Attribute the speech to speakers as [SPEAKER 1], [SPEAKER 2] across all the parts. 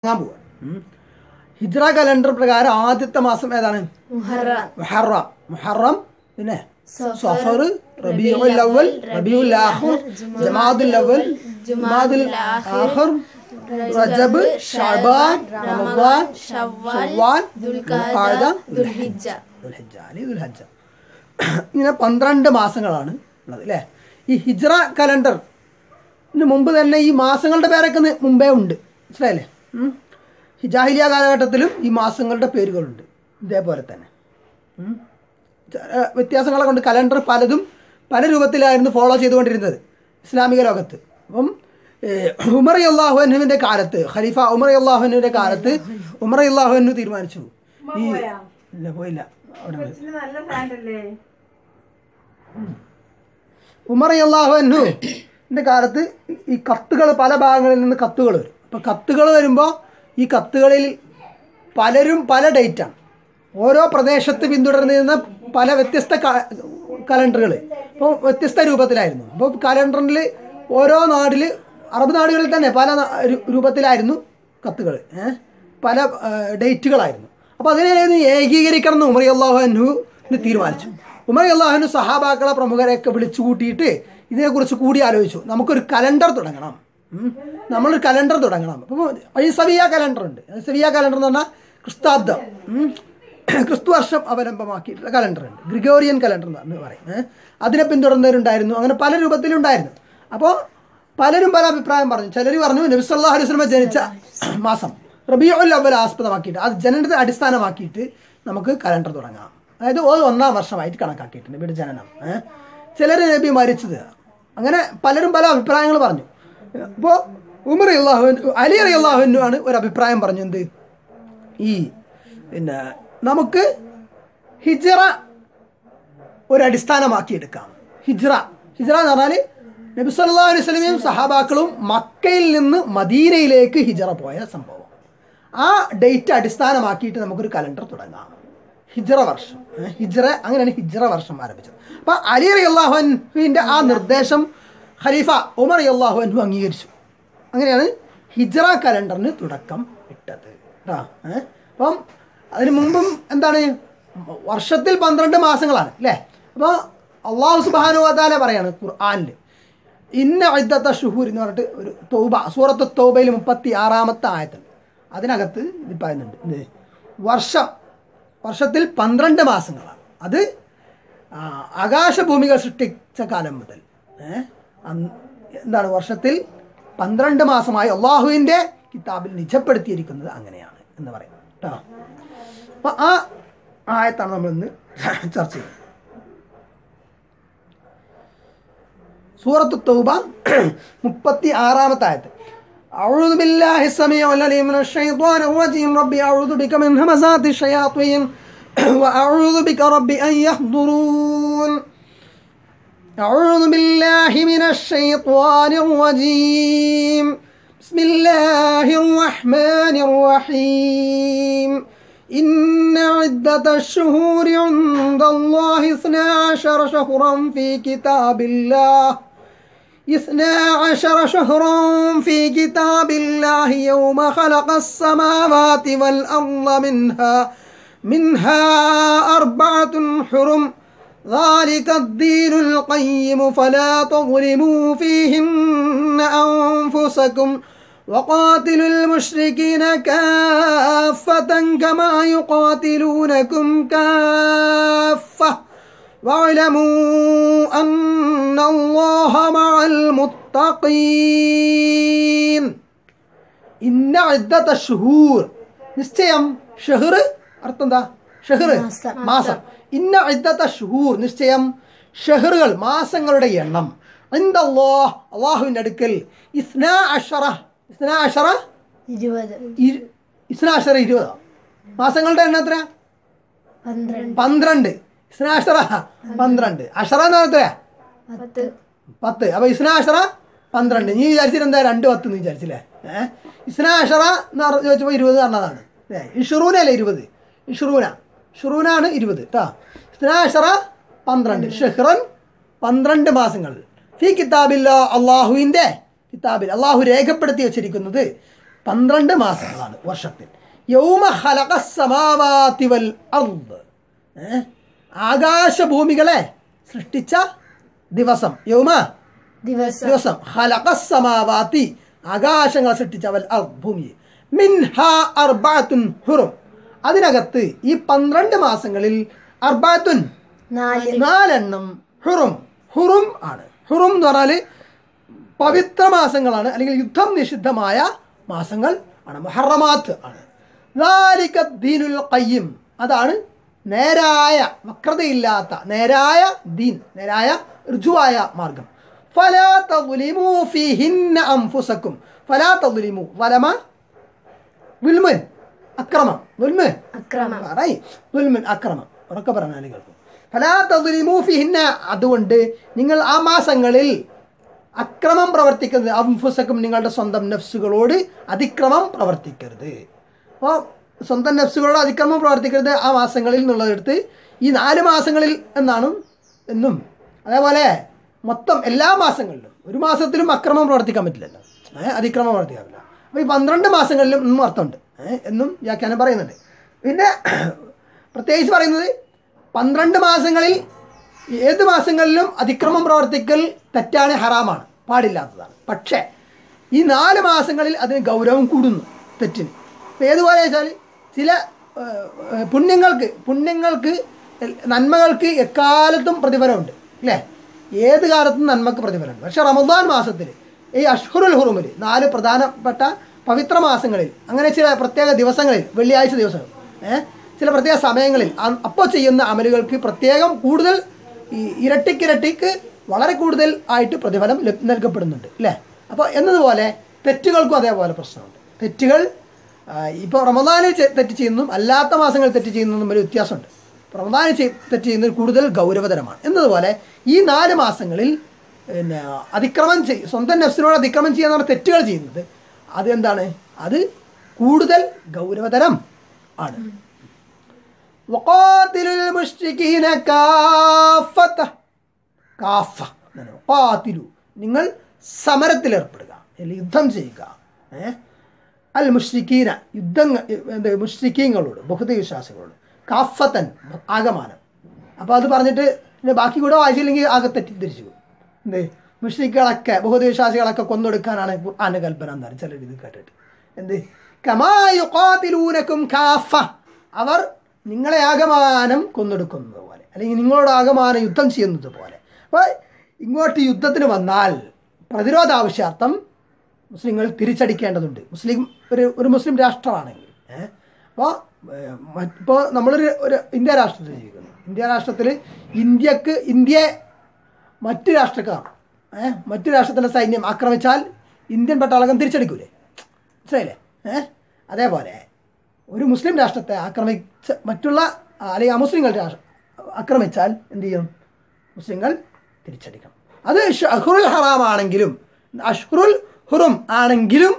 [SPEAKER 1] ഞാൻ പോവാ ഹിജ്റ കലണ്ടർ പ്രകാരം ആദ്യത്തെ മാസം ഏതാണ്
[SPEAKER 2] മുഹറം
[SPEAKER 1] മുഹറം മുഹറം പിന്നെ
[SPEAKER 2] സഫർ,
[SPEAKER 1] സഫർ റബീഉൽ അവൽ റബീഉൽ ആഖിർ ജമാഅത്തുൽ അവൽ ജമാഅത്തുൽ ആഖിർ റജബ് ഷഅബാൻ റമദാൻ ഷവ്വാൽ ദുൽഖഅദ
[SPEAKER 2] ദുൽഹിജ്ജ
[SPEAKER 1] ദുൽഹിജ്ജ അല്ലെങ്കിൽ ദുൽഹജ്ജ ഇങ്ങനെ പന്ത്രണ്ട് മാസങ്ങളാണ് ഉള്ളത് അല്ലേ ഈ ഹിജ്റ കലണ്ടർ മുമ്പ് തന്നെ ഈ മാസങ്ങളുടെ പേരൊക്കെ നി- മുമ്പേ ഉണ്ട് മനസ്സിലായില്ലേ ഉം. ജാഹിലിയ കാലഘട്ടത്തിലും ഈ മാസങ്ങളുടെ പേരുകളുണ്ട് ഇതേപോലെ തന്നെ ഉം. ച- ഏ, വ്യത്യാസങ്ങളെ കൊണ്ട് കലണ്ടർ പലതും പല രൂപത്തിലായിരുന്നു ഫോളോ ചെയ്തുകൊണ്ടിരുന്നത് ഇസ്ലാമിക ലോകത്ത് അപ്പം ഏ, ഉമർ അള്ളാഹുവിൻ്റെ കാലത്ത് ഖലീഫ ഉമർ അള്ളാഹുവിൻ്റെ കാലത്ത് ഉമർ അള്ളാഹുവിനു തീരുമാനിച്ചു ഈ ഇല്ല പോയില്ല അവിടെ ഉണ്ട്.
[SPEAKER 3] നല്ല ഫാൻ അല്ലേ
[SPEAKER 1] ഉമർ അള്ളാഹുവിനു എൻ്റെ കാലത്ത് ഈ കത്തുകൾ പല ഭാഗങ്ങളിൽ നിന്ന് കത്തുകൾ വരും അപ്പോൾ കത്തുകൾ വരുമ്പോൾ ഈ കത്തുകളിൽ പലരും പല ഡേറ്റാണ് ഓരോ പ്രദേശത്ത് പിന്തുടർന്നിരുന്ന പല വ്യത്യസ്ത കലണ്ടറുകൾ അപ്പോൾ വ്യത്യസ്ത രൂപത്തിലായിരുന്നു അപ്പോൾ കലണ്ടറിൽ ഓരോ നാട്ടിൽ അറബ് നാടുകളിൽ തന്നെ പല നാ- രു- രൂപത്തിലായിരുന്നു കത്തുകൾ ഏഹ് പല ആ, ഡേറ്റുകളായിരുന്നു അപ്പോൾ അതിനെ ഏകീകരിക്കണം എന്ന് ഉമർ അള്ളാഹുവിന് തീരുമാനിച്ചു ഉമർ അള്ളാഹുവിന് സഹാബാക്കളെ പ്രമുഖരെയൊക്കെ വിളിച്ചു കൂട്ടിയിട്ട് ഇതിനെക്കുറിച്ച് കൂടി ആലോചിച്ചു നമുക്കൊരു കലണ്ടർ തുടങ്ങണം ഉം. നമ്മളൊരു കലണ്ടർ തുടങ്ങണം അപ്പോൾ ഈ സവിയ കലണ്ടർ ഉണ്ട് സവിയ കലണ്ടർ എന്ന് പറഞ്ഞാൽ ക്രിസ്താബ്ദം ഉം. ക്രിസ്തു വർഷം അവലംബമാക്കിയിട്ടുള്ള കലണ്ടർ ഉണ്ട് ഗ്രിഗോറിയൻ കലണ്ടർ എന്ന് പറയും ഏ? അതിനെ പിന്തുടർന്നവരുണ്ടായിരുന്നു അങ്ങനെ പല രൂപത്തിലുണ്ടായിരുന്നു അപ്പോൾ പലരും പല അഭിപ്രായം പറഞ്ഞു ചിലർ പറഞ്ഞു നബിസല്ലാ അലുസ്ലമ ജനിച്ച മാസം റബിയുൽ അവൽ ആസ്പദമാക്കിയിട്ട് അത് ജനനത്തെ അടിസ്ഥാനമാക്കിയിട്ട് നമുക്ക് കലണ്ടർ തുടങ്ങാം അതായത് ഒരു ഒന്നാം വർഷമായിട്ട് കണക്കാക്കിയിട്ട് നബിയുടെ ജനനം ഏഹ് ചിലർ നബി മരിച്ചത് അങ്ങനെ പലരും പല അഭിപ്രായങ്ങൾ പറഞ്ഞു അപ്പോൾ ഉമർ അള്ളാഹുൻ അലി അലി അള്ളാഹുവിനു ആണ് ഒരു അഭിപ്രായം പറഞ്ഞു എന്ത് ഈ പിന്നെ നമുക്ക് ഹിജറ ഒരു അടിസ്ഥാനമാക്കി എടുക്കാം ഹിജ്റ ഹിജ്റ എന്ന് പറഞ്ഞാൽ നബി സല്ലല്ലാഹു അലൈഹി വസല്ലമയും സഹാബാക്കളും മക്കയിൽ നിന്ന് മദീനയിലേക്ക് ഹിജറ പോയ സംഭവം ആ ഡേറ്റ് അടിസ്ഥാനമാക്കിയിട്ട് നമുക്കൊരു കലണ്ടർ തുടങ്ങാം ഹിജ്റ വർഷം ഏ, ഹിജ്റ അങ്ങനെയാണ് ഹിജ്റ വർഷം ആരംഭിച്ചത് അപ്പം അലി അലി അള്ളാഹുവിൻ്റെ ആ നിർദ്ദേശം ഖലീഫ ഉമർ അള്ളാഹു അൻഹു അംഗീകരിച്ചു അങ്ങനെയാണ് ഹിജ്റ കലണ്ടറിന് തുടക്കം ഇട്ടത് കേട്ടോ ഏഹ് അപ്പം അതിന് മുമ്പും എന്താണ് വർഷത്തിൽ പന്ത്രണ്ട് മാസങ്ങളാണ് അല്ലേ അപ്പോൾ അള്ളാഹു സുബാനുവാല പറയാണ് ഖുർആാനിൽ ഇന്ന ഇദ്ദത്ത ഷുഹൂർ എന്ന് പറഞ്ഞിട്ട് ഒരു തൗബ സൂറത്ത് തൗബയിൽ മുപ്പത്തി ആറാമത്തെ ആയത്തുണ്ട് അതിനകത്ത് ഇത് പറയുന്നുണ്ട് എന്ത് വർഷം വർഷത്തിൽ പന്ത്രണ്ട് മാസങ്ങളാണ് അത് ആ, ആകാശഭൂമികൾ സൃഷ്ടിച്ച കാലം മുതൽ ഏ, അന്ന് എന്താണ് വർഷത്തിൽ പന്ത്രണ്ട് മാസമായി അള്ളാഹുവിൻ്റെ കിതാബിൽ നിജപ്പെടുത്തിയിരിക്കുന്നത് അങ്ങനെയാണ് എന്ന് പറയും കേട്ടോ അപ്പോൾ ആ ആയത്താണ് നമ്മൾ ഇന്ന് ചർച്ച ചെയ്യുന്നത് സൂറത്ത് തൗബ മുപ്പത്തി ആറാമത്തെ ആയത്ത് أعوذ بالله السميع العليم من الشيطان الرجيم ربي أعوذ بك من همزات الشياطين وأعوذ بك ربي أن يحضرون أعوذ بالله من الشيطان الرجيم بسم الله الرحمن الرحيم إن عدة الشهور عند الله اثنا عشر شهرا في كتاب الله اثنا عشر شهرا في كتاب الله يوم خلق السماوات والأرض منها منها أربعة حرم ذلك الدين القيم فلا تظلموا فيهن أنفسكم وقاتلوا المشركين كافة كما يقاتلونكم كافة واعلموا أن الله مع المتقين ഇന്ന ഇദ്ദത്ത ഷുഹൂർ നിശ്ചയം ഷെഹർ അർത്ഥം എന്താ ഷെഹർ മാസം ഇന്ന ഇദ്ദത്ത ഷുഹൂർ നിശ്ചയം ഷെഹറുകൾ മാസങ്ങളുടെ എണ്ണം എന്തല്ലോ അള്ളാഹുവിൻ്റെ അടുക്കൽ ഇസ്നാ അഷറ ഇസ്നാ അഷറ
[SPEAKER 2] ഇരുപത്
[SPEAKER 1] ഇരു- ഇസ്നാ അഷറ ഇരുപതാ മാസങ്ങളുടെ എണ്ണം എത്ര
[SPEAKER 2] പന്ത്രണ്ട്
[SPEAKER 1] പന്ത്രണ്ട് ഇസ്നാ അഷറ പന്ത്രണ്ട് അഷറ എന്ന് പറഞ്ഞാൽ എത്രയാ
[SPEAKER 2] പത്ത്
[SPEAKER 1] പത്ത് അപ്പൊ ഇസ്നാഷറ പന്ത്രണ്ട് നീ വിചാരിച്ചിട്ട് എന്താ രണ്ട് പത്ത് നീ വിചാരിച്ചില്ലേ ഏഹ് ഇസ്നാഷറ എന്ന് പറഞ്ഞ് ചോദിച്ചപ്പോൾ ഇരുപത് പറഞ്ഞതാണ് ഏ ഇഷുറൂന അല്ലേ ഇരുപത് ഇഷുറൂന ഷുറൂനാണ് ഇരുപത് കേട്ടോ ഇസ്നാഷറ പന്ത്രണ്ട് ഷെഹ്റൻ പന്ത്രണ്ട് മാസങ്ങൾ ഫി കിതാബില്ല അള്ളാഹുവിൻ്റെ കിതാബിൽ അള്ളാഹു രേഖപ്പെടുത്തി വെച്ചിരിക്കുന്നത് പന്ത്രണ്ട് മാസങ്ങളാണ് വർഷത്തിൽ യൗമ ഖലഖ സമാവാതി വൽ അർദ് ഏ? ആകാശഭൂമികളെ സൃഷ്ടിച്ച ദിവസം യൗമ
[SPEAKER 2] ദിവസം
[SPEAKER 1] ദിവസം ഖലഖ സമാവാതി ആകാശങ്ങളെ സൃഷ്ടിച്ച വൽ അർദ് ഭൂമിയെ മിൻഹ അർബഅത്തുൻ ഹുറും അതിനകത്ത് ഈ പന്ത്രണ്ട് മാസങ്ങളിൽ അർബഅത്തുൻ
[SPEAKER 2] നാല്
[SPEAKER 1] നാലെണ്ണം ഹുറും ഹുറും ആണ് ഹുറും എന്ന് പറഞ്ഞാൽ പവിത്ര മാസങ്ങളാണ് അല്ലെങ്കിൽ യുദ്ധം നിഷിദ്ധമായ മാസങ്ങൾ ആണ് മുഹറമാത്ത് ആണ് ذَلِكَ الدِّينُ الْقَيِّمُ അതാണ് നേരായ വക്രതയില്ലാത്ത നേരായ ദീൻ നേരായ ഋജുവായ മാർഗം فَلَا تَظْلِمُوا فِيهِنَّ أَنفُسَكُمْ فَلَا تَظْلِمُوا ظلم ദുൽമൻ അക്രമം ദുൽമൻ
[SPEAKER 2] അക്രമം
[SPEAKER 1] പറയ് ദുൽമൻ അക്രമം ഉറക്കെ പറഞ്ഞാൽ കേൾക്കും ഫലാ തദ്ലിമൂ ഫിഹിന്ന അതുകൊണ്ട് നിങ്ങൾ ആ മാസങ്ങളിൽ അക്രമം പ്രവർത്തിക്കുന്നത് അംഫുസക്കും നിങ്ങളുടെ സ്വന്തം നഫ്സുകളോട് അതിക്രമം പ്രവർത്തിക്കരുത് അപ്പോൾ സ്വന്തം നഫ്സുകളോട് അതിക്രമം പ്രവർത്തിക്കരുത് ആ മാസങ്ങളിൽ എന്നുള്ളതെടുത്ത് ഈ നാല് മാസങ്ങളിൽ എന്നാണ് എന്നും അതേപോലെ മൊത്തം എല്ലാ മാസങ്ങളിലും ഒരു മാസത്തിലും അക്രമം പ്രവർത്തിക്കാൻ പറ്റില്ലല്ലോ ഏഹ് അതിക്രമം പ്രവർത്തിക്കാൻ പറ്റില്ല അപ്പോൾ ഈ പന്ത്രണ്ട് മാസങ്ങളിലും എന്നും അർത്ഥമുണ്ട് ഏഹ് എന്നും വ്യാഖ്യാനം പറയുന്നുണ്ട് പിന്നെ പ്രത്യേകിച്ച് പറയുന്നത് പന്ത്രണ്ട് മാസങ്ങളിൽ ഏത് മാസങ്ങളിലും അതിക്രമം പ്രവർത്തിക്കൽ തെറ്റാണ് ഹറാമാണ് പാടില്ലാത്തതാണ് പക്ഷേ ഈ നാല് മാസങ്ങളിൽ അതിന് ഗൗരവം കൂടുന്നു തെറ്റിന് ഇപ്പം ഏതുപോലെ വെച്ചാൽ ചില ഏഹ്, ഏഹ്, പുണ്യങ്ങൾക്ക് പുണ്യങ്ങൾക്ക് എൽ- നന്മകൾക്ക് എക്കാലത്തും പ്രതിഫലമുണ്ട് അല്ലേ ഏത് കാലത്തും നന്മക്ക് പ്രതിഫലമുണ്ട് പക്ഷേ റമദാൻ മാസത്തിൽ ഈ അഷ്ഹുറുൽ ഹുറുമിൽ നാല് പ്രധാനപ്പെട്ട പവിത്ര മാസങ്ങളിൽ അങ്ങനെ ചില പ്രത്യേക ദിവസങ്ങളിൽ വെള്ളിയാഴ്ച ദിവസങ്ങൾ ഏഹ് ചില പ്രത്യേക സമയങ്ങളിൽ അ- അപ്പോൾ ചെയ്യുന്ന അമലുകൾക്ക് പ്രത്യേകം കൂടുതൽ ഈ ഇരട്ടിക്കിരട്ടിക്ക് വളരെ കൂടുതൽ ആയിട്ട് പ്രതിഫലം ലഭ്- നൽകപ്പെടുന്നുണ്ട് അല്ലേ അപ്പോൾ എന്നതുപോലെ തെറ്റുകൾക്കും അതേപോലെ പ്രശ്നമുണ്ട് തെറ്റുകൾ ഇപ്പോൾ റമദാനിൽ ചെ- തെറ്റ് ചെയ്യുന്നതും അല്ലാത്ത മാസങ്ങളിൽ തെറ്റ് ചെയ്യുന്നതും തമ്മിൽ വ്യത്യാസമുണ്ട് ഇപ്പോൾ റമദാനിൽ ചെയ്- തെറ്റ് ചെയ്യുന്നത് കൂടുതൽ ഗൗരവതരമാണ് എന്നതുപോലെ ഈ നാല് മാസങ്ങളിൽ പിന്നെ അതിക്രമം ചെയ് സ്വന്തം നഫ്സിനോട് അതിക്രമം ചെയ്യാന്ന് പറഞ്ഞ തെറ്റുകൾ ചെയ്യുന്നത് അത് എന്താണ് അത് കൂടുതൽ ഗൗരവതരം ആണ് وقاتلوا المشركين كافة കാഫ എന്നാണ് കാത്തിലു നിങ്ങൾ സമരത്തിലേർപ്പെടുക അല്ലെങ്കിൽ യുദ്ധം ചെയ്യുക ഏ അൽ മുഷ്രിക്കീന യുദ്ധങ്ങൾ എന്ത് മുഷ്രിക്കീങ്ങളോട് ബഹുദ വിശ്വാസികളോട് കാഫത്തൻ ആകമാനം അപ്പോൾ അത് പറഞ്ഞിട്ട് പിന്നെ ബാക്കി കൂടെ വായിച്ചില്ലെങ്കിൽ ആകെ തെറ്റിദ്ധരിച്ചു പോകും. എന്ത് മുഷ്രിക്കുകളൊക്കെ ബഹുദ വിശ്വാസികളൊക്കെ കൊന്നൊടുക്കാനാണ് ഖുർആാൻ്റെ കൽപ്പന എന്നാണ് ചിലർ ഇത് കേട്ടിട്ട് എന്ത് കമായുക്കാത്തിലൂനക്കും കാഫ അവർ നിങ്ങളെ ആകമാനം കൊന്നൊടുക്കുന്നത് പോലെ അല്ലെങ്കിൽ നിങ്ങളോട് ആകമാനം യുദ്ധം ചെയ്യുന്നത് പോലെ അപ്പോൾ ഇങ്ങോട്ട് യുദ്ധത്തിന് വന്നാൽ പ്രതിരോധ ആവശ്യാർത്ഥം മുസ്ലിങ്ങൾ തിരിച്ചടിക്കേണ്ടതുണ്ട് മുസ്ലിം ഒരു ഒരു മുസ്ലിം രാഷ്ട്രമാണെങ്കിൽ ഏഹ് അപ്പോൾ ഇപ്പോൾ നമ്മളൊരു ഒരു ഇന്ത്യ രാഷ്ട്രത്തിൽ ജീവിക്കുന്നു ഇന്ത്യ രാഷ്ട്രത്തിൽ ഇന്ത്യക്ക് ഇന്ത്യയെ മറ്റ് രാഷ്ട്രക്കാർ ഏഹ് മറ്റു രാഷ്ട്രത്തിൻ്റെ സൈന്യം ആക്രമിച്ചാൽ ഇന്ത്യൻ പട്ടാളകം തിരിച്ചടിക്കൂലേ മനസ്സിലായില്ലേ ഏഹ് അതേപോലെ ഒരു മുസ്ലിം രാഷ്ട്രത്തെ ആക്രമിച്ച മറ്റുള്ള ആ, അല്ലെങ്കിൽ അമുസ്ലിങ്ങളുടെ രാഷ്ട്ര ആക്രമിച്ചാൽ എന്ത് ചെയ്യും മുസ്ലിങ്ങൾ തിരിച്ചടിക്കണം അത് അഷ്ഹുറുൽ ഹറാം ആണെങ്കിലും അഷ്ഹുറുൽ ഹുറും ആണെങ്കിലും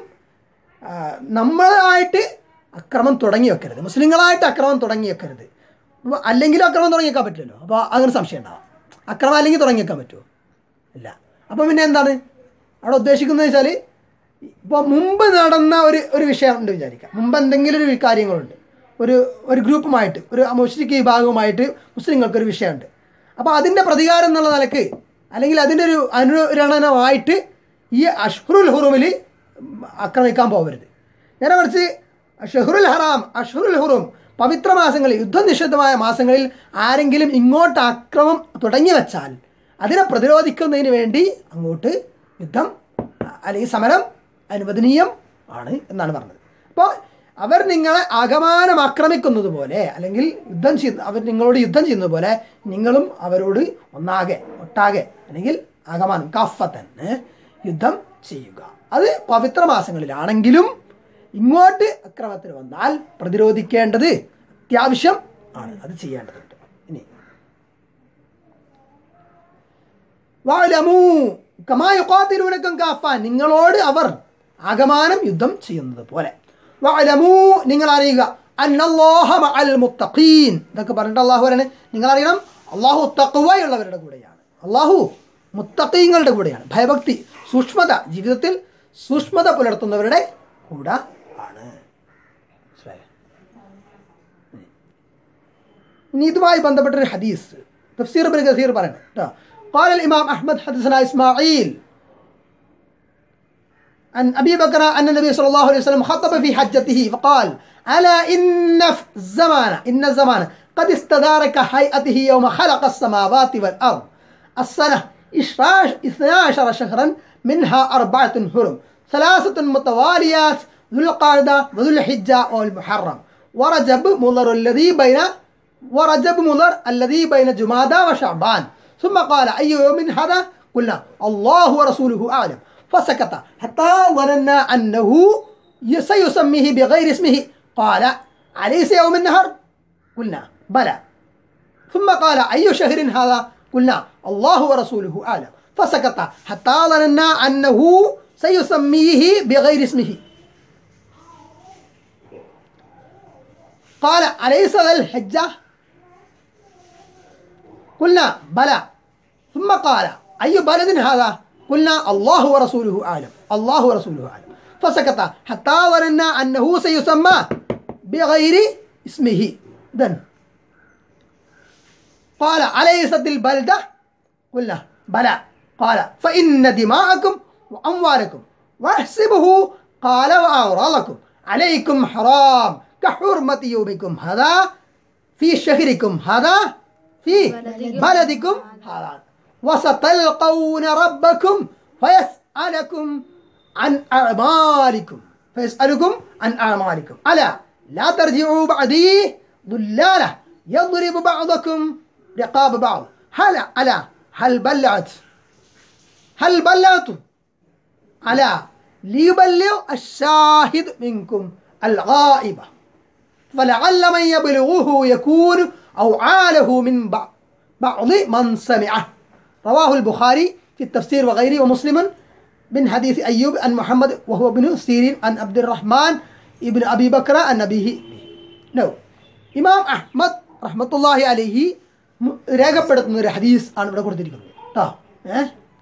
[SPEAKER 1] ആ, നമ്മളായിട്ട് അക്രമം തുടങ്ങി വെക്കരുത് മുസ്ലിങ്ങളായിട്ട് അക്രമം തുടങ്ങി വെക്കരുത് അപ്പോൾ അല്ലെങ്കിലും അക്രമം തുടങ്ങി വെക്കാൻ പറ്റില്ലല്ലോ അപ്പോൾ അങ്ങനെ സംശയം ഉണ്ടാവാം അക്രമം അല്ലെങ്കിൽ തുടങ്ങി വെക്കാൻ പറ്റുമോ ഇല്ല അപ്പം പിന്നെ എന്താണ് അവിടെ ഉദ്ദേശിക്കുന്നത് വെച്ചാൽ ഇപ്പോൾ മുമ്പ് നടന്ന ഒരു ഒരു വിഷയം ഉണ്ട് വിചാരിക്കാം മുമ്പ് എന്തെങ്കിലും ഒരു കാര്യങ്ങളുണ്ട് ഒരു ഒരു ഗ്രൂപ്പുമായിട്ട് ഒരു മുസ്ലിക്ക് വിഭാഗവുമായിട്ട് മുസ്ലിങ്ങൾക്കൊരു വിഷയമുണ്ട് അപ്പോൾ അതിൻ്റെ പ്രതികാരം എന്നുള്ള നിലക്ക് അല്ലെങ്കിൽ അതിൻ്റെ ഒരു അനുരണനമായിട്ട് ഈ അഷ്ഹുറുൽ ഹുറുമിൽ ആക്രമിക്കാൻ പോകരുത് നേരെ മറിച്ച് ഷെഹ്റുൽ ഹറാം അഷ്ഹുറുൽ ഹുറും പവിത്ര മാസങ്ങളിൽ യുദ്ധം നിഷിദ്ധമായ മാസങ്ങളിൽ ആരെങ്കിലും ഇങ്ങോട്ട് ആക്രമം തുടങ്ങി വെച്ചാൽ അതിനെ പ്രതിരോധിക്കുന്നതിന് വേണ്ടി അങ്ങോട്ട് യുദ്ധം അല്ലെങ്കിൽ സമരം അനുവദനീയം ആണ് എന്നാണ് പറഞ്ഞത് അപ്പോൾ അവർ നിങ്ങളെ ആകമാനം ആക്രമിക്കുന്നത് പോലെ അല്ലെങ്കിൽ യുദ്ധം ചെയ്യുന്ന അവർ നിങ്ങളോട് യുദ്ധം ചെയ്യുന്നത് പോലെ നിങ്ങളും അവരോട് ഒന്നാകെ ഒട്ടാകെ അല്ലെങ്കിൽ ആകമാനം കാഫത്തൻ ഏ, യുദ്ധം ചെയ്യുക അത് പവിത്ര മാസങ്ങളിലാണെങ്കിലും ഇങ്ങോട്ട് അക്രമത്തിന് വന്നാൽ പ്രതിരോധിക്കേണ്ടത് അത്യാവശ്യം ആണ് അത് ചെയ്യേണ്ടതുണ്ട് ഇനി വാലമൂ കമാ യുഖാതിലൂനക്കും കാഫ നിങ്ങളോട് അവർ ആകമാനം യുദ്ധം ചെയ്യുന്നത് പോലെ വാലമൂ നിങ്ങൾ അറിയുക അന്നല്ലാഹ മഅൽ മുത്തഖീൻ ഇതൊക്കെ പറഞ്ഞിട്ട് അള്ളാഹു പറയാണ് നിങ്ങൾ അറിയണം അള്ളാഹു തഖ്വയുള്ളവരുടെ കൂടെയാണ് അള്ളാഹു മുത്തഖീങ്ങളുടെ കൂടെയാണ് ഭയഭക്തി സൂക്ഷ്മത ജീവിതത്തിൽ സൂക്ഷ്മത പുലർത്തുന്നവരുടെ കൂടെ മനസ്സിലായോ ഇനി ഇതുമായി ബന്ധപ്പെട്ടൊരു ഹദീസ് തഫ്സീർ ബിൻ കസീർ പറയണം കേട്ടോ قال الإمام أحمد حدثنا إسماعيل عن أبي بكر أن النبي صلى الله عليه وسلم خطب في حجته فقال ألا إن الزمان إن الزمان قد استدار كهيئته يوم خلق السماوات والأرض السنة إشراش اثنا عشر شهرا منها أربعة حرم ثلاثة متواليات ذو القعدة وذو الحجة والمحرم ورجب مضر الذي بين ورجب مضر الذي بين جمادى وشعبان ثم قال أي يوم هذا قلنا الله ورسوله أعلم فسكت حتى ظننا أنه سيسميه بغير اسمه قال أليس يوم النهر قلنا بلى ثم قال أي شهر هذا قلنا الله ورسوله أعلم فسكت حتى ظننا أنه سيسميه بغير اسمه قال أليس ذا الحجة قلنا بلى ثم قال أي بلد هذا قلنا الله ورسوله أعلم الله ورسوله أعلم فسكت حتى ظننا أنه سيسمى بغير اسمه ذن قال أليست البلدة قلنا بلى قال فإن دماءكم وأموالكم واحسبه قال وأغراضكم عليكم حرام كحرمة يومكم هذا في شهركم هذا في بلدكم هذا وستلقون ربكم فيسألكم عن أعمالكم فيسألكم عن أعمالكم ألا لا ترجعوا بعدي ضلالة يضرب بعضكم رقاب بعض هل ألا هل بلعت هل بلعت ألا ليبلغ الشاهد منكم الغائبة فلعل من يبلغه يكون أو عاله من بعض بعض من سمعه رواه البخاري في التفسير وغيره ومسلم من حديث أيوب عن محمد وهو ابن سيرين عن عبد الرحمن ابن أبي بكر عن أبيه نو ഇമാം അഹ്മദ് റഹ്മത്തുല്ലാഹി അലിഹി രേഖപ്പെടുത്തുന്ന ഒരു ഹദീസ് ആണ് ഇവിടെ കൊടുത്തിരിക്കുന്നത് കേട്ടോ ഏ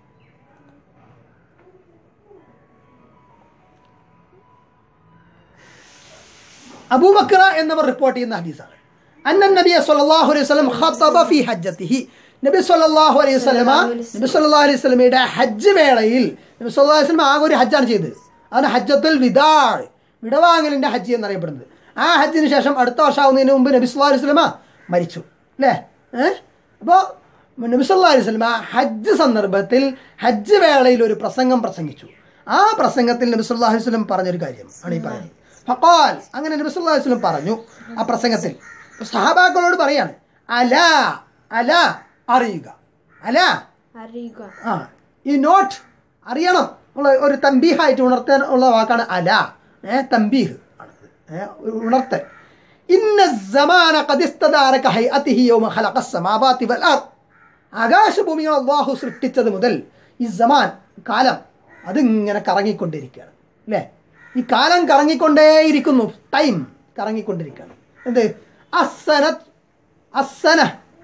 [SPEAKER 1] അബൂബക്കറ എന്നവർ റിപ്പോർട്ട് ചെയ്യുന്ന ഹദീസാണ് അന്നൻ നബി സല്ലല്ലാഹു അലൈഹി വസല്ലം ഖതബ ഫി ഹജ്ജത്തിഹി നബി സല്ലല്ലാഹു അലൈഹി വസല്ലമ നബി സല്ലല്ലാഹു അലൈഹി വസല്ലമയുടെ ഹജ്ജ് വേളയിൽ നബി സല്ലല്ലാഹു അലൈഹി വസല്ലം ആകെ ഒരു ഹജ്ജാണ് ചെയ്തത് അതാണ് ഹജ്ജത്തുൽ വിദാൾ വിടവാങ്ങലിൻ്റെ ഹജ്ജ് എന്നറിയപ്പെടുന്നത് ആ ഹജ്ജിന് ശേഷം അടുത്ത വർഷമാവുന്നതിന് മുമ്പ് നബി സല്ലല്ലാഹു അലൈഹി വസല്ലമ മരിച്ചു അല്ലേ ഏഹ് അപ്പോൾ നബി സല്ലല്ലാഹു അലൈഹി വസല്ലമ ഹജ്ജ് സന്ദർഭത്തിൽ ഹജ്ജ് വേളയിൽ ഒരു പ്രസംഗം പ്രസംഗിച്ചു ആ പ്രസംഗത്തിൽ നബി സല്ലല്ലാഹു അലൈഹി വസല്ലം പറഞ്ഞൊരു കാര്യം ആണ് ഈ പറയുന്നത് ഫഖാൽ അങ്ങനെ നബി സല്ലല്ലാഹു അലൈഹി വസല്ലം പറഞ്ഞു ആ പ്രസംഗത്തിൽ സഹാബാക്കളോട് പറയാണ് അല അല അറിയുക അല
[SPEAKER 2] അറിയുക
[SPEAKER 1] ആ ഈ നോട്ട് അറിയണം ഉള്ള ഒരു തമ്പീഹായിട്ട് ഉണർത്താൻ ഉള്ള വാക്കാണ് അല ഏ തമ്പീഹ് ആണത് ഏ ഉണർത്തൽ ഇന്ന സമാന കദിസ്തദാരക ഹൈഅതിഹി യൗമ ഖലഖസ് സമാവാതി വൽ അർദ് ആകാശഭൂമികൾ അള്ളാഹു സൃഷ്ടിച്ചത് മുതൽ ഈ സമാൻ കാലം അതിങ്ങനെ കറങ്ങിക്കൊണ്ടിരിക്കുകയാണ് അല്ലേ ഈ കാലം കറങ്ങിക്കൊണ്ടേയിരിക്കുന്നു ടൈം കറങ്ങിക്കൊണ്ടിരിക്കുകയാണ് എന്ത് അസനത് അസന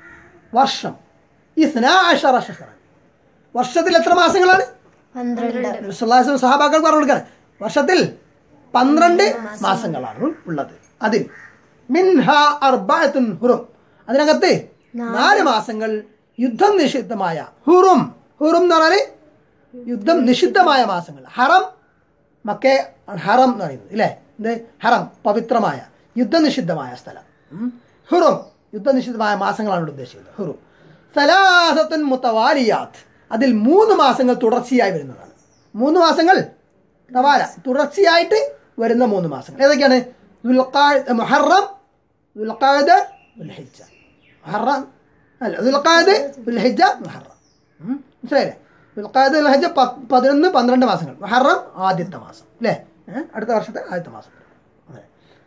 [SPEAKER 1] വർഷം ഇസ്നാഅശറ ഷഹ്റൻ വർഷത്തിൽ എത്ര മാസങ്ങളാണ്
[SPEAKER 2] പന്ത്രണ്ട്
[SPEAKER 1] വിശ്വാസം സഹാബാക്കൾ പറഞ്ഞു കൊടുക്കാണ് വർഷത്തിൽ പന്ത്രണ്ട് മാസങ്ങളാണ് ഉള്ളത് അതിൽ മിൻഹ അർബഅത്തുൻ ഹുറും അതിനകത്ത് നാല് മാസങ്ങൾ യുദ്ധം നിഷിദ്ധമായ ഹുറും ഹുറും എന്ന് പറഞ്ഞാൽ യുദ്ധം നിഷിദ്ധമായ മാസങ്ങൾ ഹറം മക്കേ ഹറം എന്ന് പറയുന്നത് ഇല്ലേ എന്ത് ഹറം പവിത്രമായ യുദ്ധനിഷിദ്ധമായ സ്ഥലം ഉം. ഹുറും യുദ്ധനിഷിദ്ധമായ മാസങ്ങളാണ് ഇവിടെ ഉദ്ദേശിക്കുന്നത് ഹുറും സലാസത്തുൻ മുത്തവാലിയാത്ത് അതിൽ മൂന്ന് മാസങ്ങൾ തുടർച്ചയായി വരുന്നതാണ് മൂന്ന് മാസങ്ങൾ തവാല തുടർച്ചയായിട്ട് വരുന്ന മൂന്ന് മാസങ്ങൾ ഏതൊക്കെയാണ് ദുൽഖാ- മുഹറം ദുൽഖാദ് ദുൽഹിജ്ജ മുഹറം അല്ല ദുൽഖാദ് ദുൽഹിജ്ജ മുഹറം ഉം. മനസ്സിലായില്ലേ ദുൽഖാദ് ദുൽഹിജ്ജ പ- പതിനൊന്ന് പന്ത്രണ്ട് മാസങ്ങൾ മുഹറം ആദ്യത്തെ മാസം അല്ലേ ഏ? അടുത്ത വർഷത്തെ ആദ്യത്തെ മാസം അതെ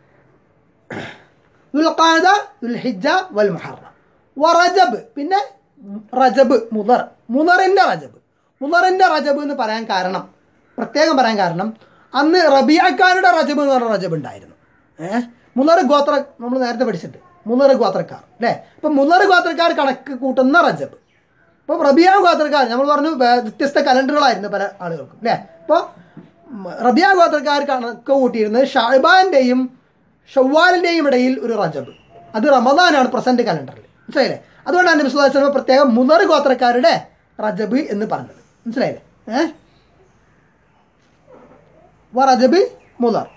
[SPEAKER 1] ദുൽഖാദ ദുൽഹിജ്ജ വൽ മുഹറം വറജബ് പിന്നെ റജബ് മുദർ മുദറിൻ്റെ റജബ് മുദറിൻ്റെ റജബ് എന്ന് പറയാൻ കാരണം പ്രത്യേകം പറയാൻ കാരണം അന്ന് റബിയക്കാരുടെ റജബ് എന്ന് പറഞ്ഞ റജബ് ഉണ്ടായിരുന്നു ഏഹ് മുന്നറ് ഗോത്ര നമ്മൾ നേരത്തെ പഠിച്ചിട്ടുണ്ട് മുന്നറ് ഗോത്രക്കാർ അല്ലേ അപ്പം മുന്നറ് ഗോത്രക്കാർ കണക്ക് കൂട്ടുന്ന റജബ് ഇപ്പോൾ റബിയ ഗോത്രക്കാർ നമ്മൾ പറഞ്ഞു വേ- വ്യത്യസ്ത കലണ്ടറുകളായിരുന്നു പല ആളുകൾക്കും അല്ലേ അപ്പോൾ റബിയ ഗോത്രക്കാർ കണക്ക് കൂട്ടിയിരുന്നത് ഷാബാൻ്റെയും ഷവ്വാലിൻ്റെയും ഇടയിൽ ഒരു റജബ് അത് റമദാനാണ് പ്രസന്റ് കലണ്ടറിൽ മനസ്സിലായില്ലേ അതുകൊണ്ടാണ് നബി സ്വല്ലല്ലാഹു അലൈഹി വസല്ലം പ്രത്യേകം മുതർ ഗോത്രക്കാരുടെ റജബ് എന്ന് പറഞ്ഞത് മനസ്സിലായില്ലേ ഏഹ് വ റജബ് മുതർ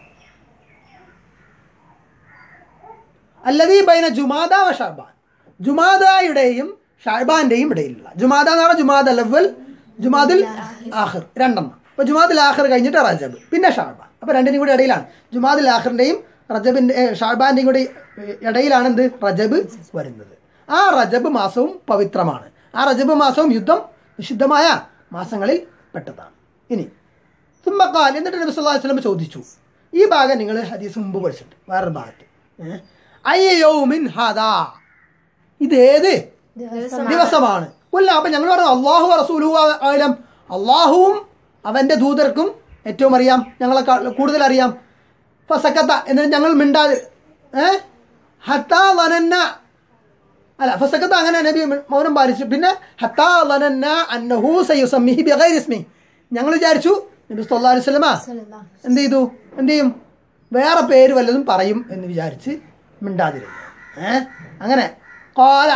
[SPEAKER 1] അല്ലതീ ബൈന ജുമാദ വ ഷാബാൻ ജുമാദയുടെയും ഷാബാന്റെയും ഇടയിലുള്ള ജുമാദ എന്ന് പറഞ്ഞാൽ ജുമാദ് അലവൽ ജുമാദിൽ ആഹിർ രണ്ടെണ്ണം അപ്പോൾ ജുമാദിൽ ആഹിർ കഴിഞ്ഞിട്ട് റജബ് പിന്നെ ഷാബാൻ അപ്പോൾ രണ്ടിനും കൂടി ഇടയിലാണ് ജുമാദിൽ ആഹിറിൻ്റെയും റജബിൻ്റെ ഷാബാൻ്റെയും കൂടി ഏ, ഇടയിലാണ് എന്ത് റജബ് വരുന്നത് ആ റജബ് മാസവും പവിത്രമാണ് ആ റജബ് മാസവും യുദ്ധം നിഷിദ്ധമായ മാസങ്ങളിൽ പെട്ടതാണ് ഇനി തുമ്പക്കാൽ എന്നിട്ട് നബി സല്ലല്ലാഹു അലൈഹി വസല്ലം ചോദിച്ചു ഈ ഭാഗം നിങ്ങൾ ഹദീസ് മുമ്പ് പഠിച്ചിട്ടുണ്ട് വേറൊരു ഭാഗത്ത് ഏഹ്? അയ്യയോ മിൻ ഹദാ ഇതേത് ദിവസമാണ് കൊല്ല അപ്പം ഞങ്ങൾ പറഞ്ഞു അള്ളാഹു റസൂലു ആയാലും അള്ളാഹുവും അവൻ്റെ ദൂതർക്കും ഏറ്റവും അറിയാം ഞങ്ങളെ കൂടുതൽ അറിയാം ഫസക്കത്ത എന്നിട്ട് ഞങ്ങൾ മിണ്ടാതെ ഏ ഹത്താ വനന്ന അല്ല ഫസക്കത്ത് അങ്ങനെ നബി മൗനം പാലിച്ചു പിന്നെ ഹത്താ വനന്ന അന്നഹു സയ്യുസമ്മിഹി ബിഗൈരിസ്മി ഞങ്ങൾ വിചാരിച്ചു നബി സല്ലല്ലാഹു അലൈഹി വസല്ലമ എന്ത് ചെയ്തു എന്ത് ചെയ്യും വേറെ പേര് വല്ലതും പറയും എന്ന് വിചാരിച്ച് മിണ്ടാതിരുന്നു ഏ അങ്ങനെ കോല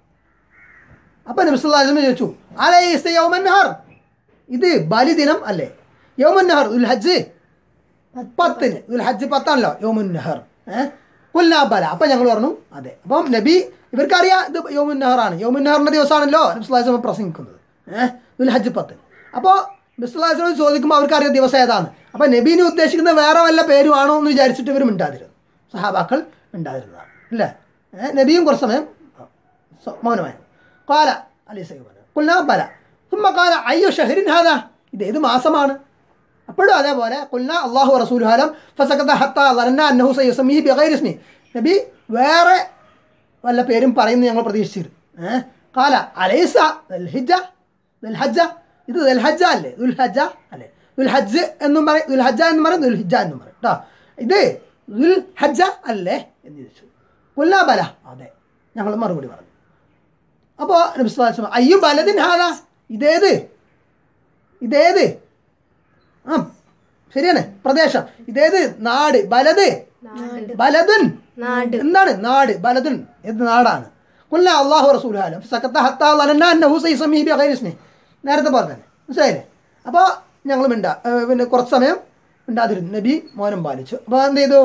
[SPEAKER 1] അപ്പം നബി സല്ലല്ലാഹു അലൈഹി വസല്ലം ചോദിച്ചു അലൈസ യൗമൻ നഹർ ഇത് ബലിദിനം അല്ലേ യൗമൻ നഹർ ഉൽ ഹജ്ജ് പത്തിന് ദുൽ ഹജ്ജ് പത്താണല്ലോ യോമുൻ നെഹർ ഏഹ് ബല അപ്പം ഞങ്ങൾ പറഞ്ഞു അതെ അപ്പം നബി ഇവർക്കറിയാം ഇത് യോമുൻ നെഹറാണ് യോമുൻ നെഹറിൻ്റെ ദിവസമാണല്ലോ നബ്സുല്ലാസ്ലം പ്രസംഗിക്കുന്നത് ഏഹ് ദുൽ ഹജ്ജ് പത്തിന് അപ്പോൾ നബ്സുല്ലാസ്ലം ചോദിക്കുമ്പോൾ അവർക്കറിയാം ദിവസം ഏതാണ് അപ്പം നബീനെ ഉദ്ദേശിക്കുന്ന വേറെ വല്ല പേരുമാണോ എന്ന് വിചാരിച്ചിട്ട് ഇവർ മിണ്ടാതിരുന്നു സഹാബാക്കൾ മിണ്ടാതിരുന്നതാണ് അല്ലേ ഏഹ് നബിയും കുറച്ച് സമയം സ- മൗനമായി കാല അലൈസ് കുല്ല ബല തുമ്മ കാല അയ്യോ ഷഹരിൻ ഹാദ ഇത് ഏത് മാസമാണ് അപ്പോഴും അതേപോലെ കുല്ല അള്ളാഹു റസൂൽഹാലം ഫസക്കത്ത ഹത്ത ലന്ന അന്നഹു സയ്യുസമീഹി ബിഗൈരിസ്മി നബി വേറെ വല്ല പേരും പറയുന്നത് ഞങ്ങൾ പ്രതീക്ഷിച്ചിരുന്നു ഏഹ് കാല അലൈസ ദൽഹിജ ദൽഹജ്ജ ഇത് ദൽഹജ്ജ അല്ലേ ദുൽഹജ്ജ അല്ലേ ദുൽഹജ്ജ് എന്നും പറയും ദുൽഹജ്ജ എന്നും പറയും ദുൽഹിജ എന്നും പറയും കേട്ടോ ഇത് ദുൽഹജ്ജ അല്ലേ എന്ന് ചോദിച്ചു കുല്ല ബല അതെ ഞങ്ങൾ മറുപടി പറഞ്ഞു അപ്പോൾ നബിസ്വലാസ്ലം അയ്യോ ബലദിൻ ഹാദ ഇതേത് ഇതേത് ആ ശരിയാണ് പ്രദേശം ഇതേത് നാട് ബലത് ബലതുൻ
[SPEAKER 2] നാട്
[SPEAKER 1] എന്താണ് നാട് ബലതുൻ ഏത് നാടാണ് കൊല്ല അള്ളാഹു റസൂലാലും സക്കത്ത ഹത്താ ലനന്ന അന്നഹു സൈസമീ ബിഗൈരിസ്മി നേരത്തെ പറഞ്ഞ തന്നെ മനസ്സിലായില്ലേ അപ്പോൾ ഞങ്ങൾ മിണ്ട ഏ, പിന്നെ കുറച്ച് സമയം മിണ്ടാതിരുന്നു നബി മൗനം പാലിച്ചു അപ്പോൾ എന്ത് ചെയ്തു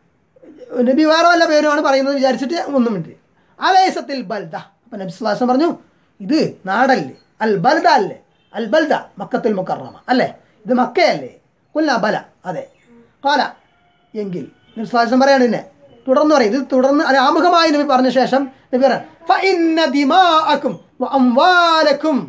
[SPEAKER 1] നബി വേറെ വല്ല പേരുമാണ് പറയുന്നത് വിചാരിച്ചിട്ട് ഒന്നും മിണ്ടി അലൈസത്തിൽ ബൽദ അപ്പം നബി സ്ലാസം പറഞ്ഞു ഇത് നാടല്ലേ അൽ ബൽദ അല്ലേ അൽ ബൽദ മക്കത്തുൽ മുക്കറമ അല്ലേ ഇത് മക്കയല്ലേ കൊല്ല ബല അതെ കാല എങ്കിൽ നബി സ്ലാസം പറയാണ് പിന്നെ തുടർന്ന് പറയും ഇത് തുടർന്ന് അത് ആമുഖമായി നബി പറഞ്ഞ ശേഷം നബി പറയാം "ഫഇന്ന ദിമാഅക്കും വഅംവാലക്കും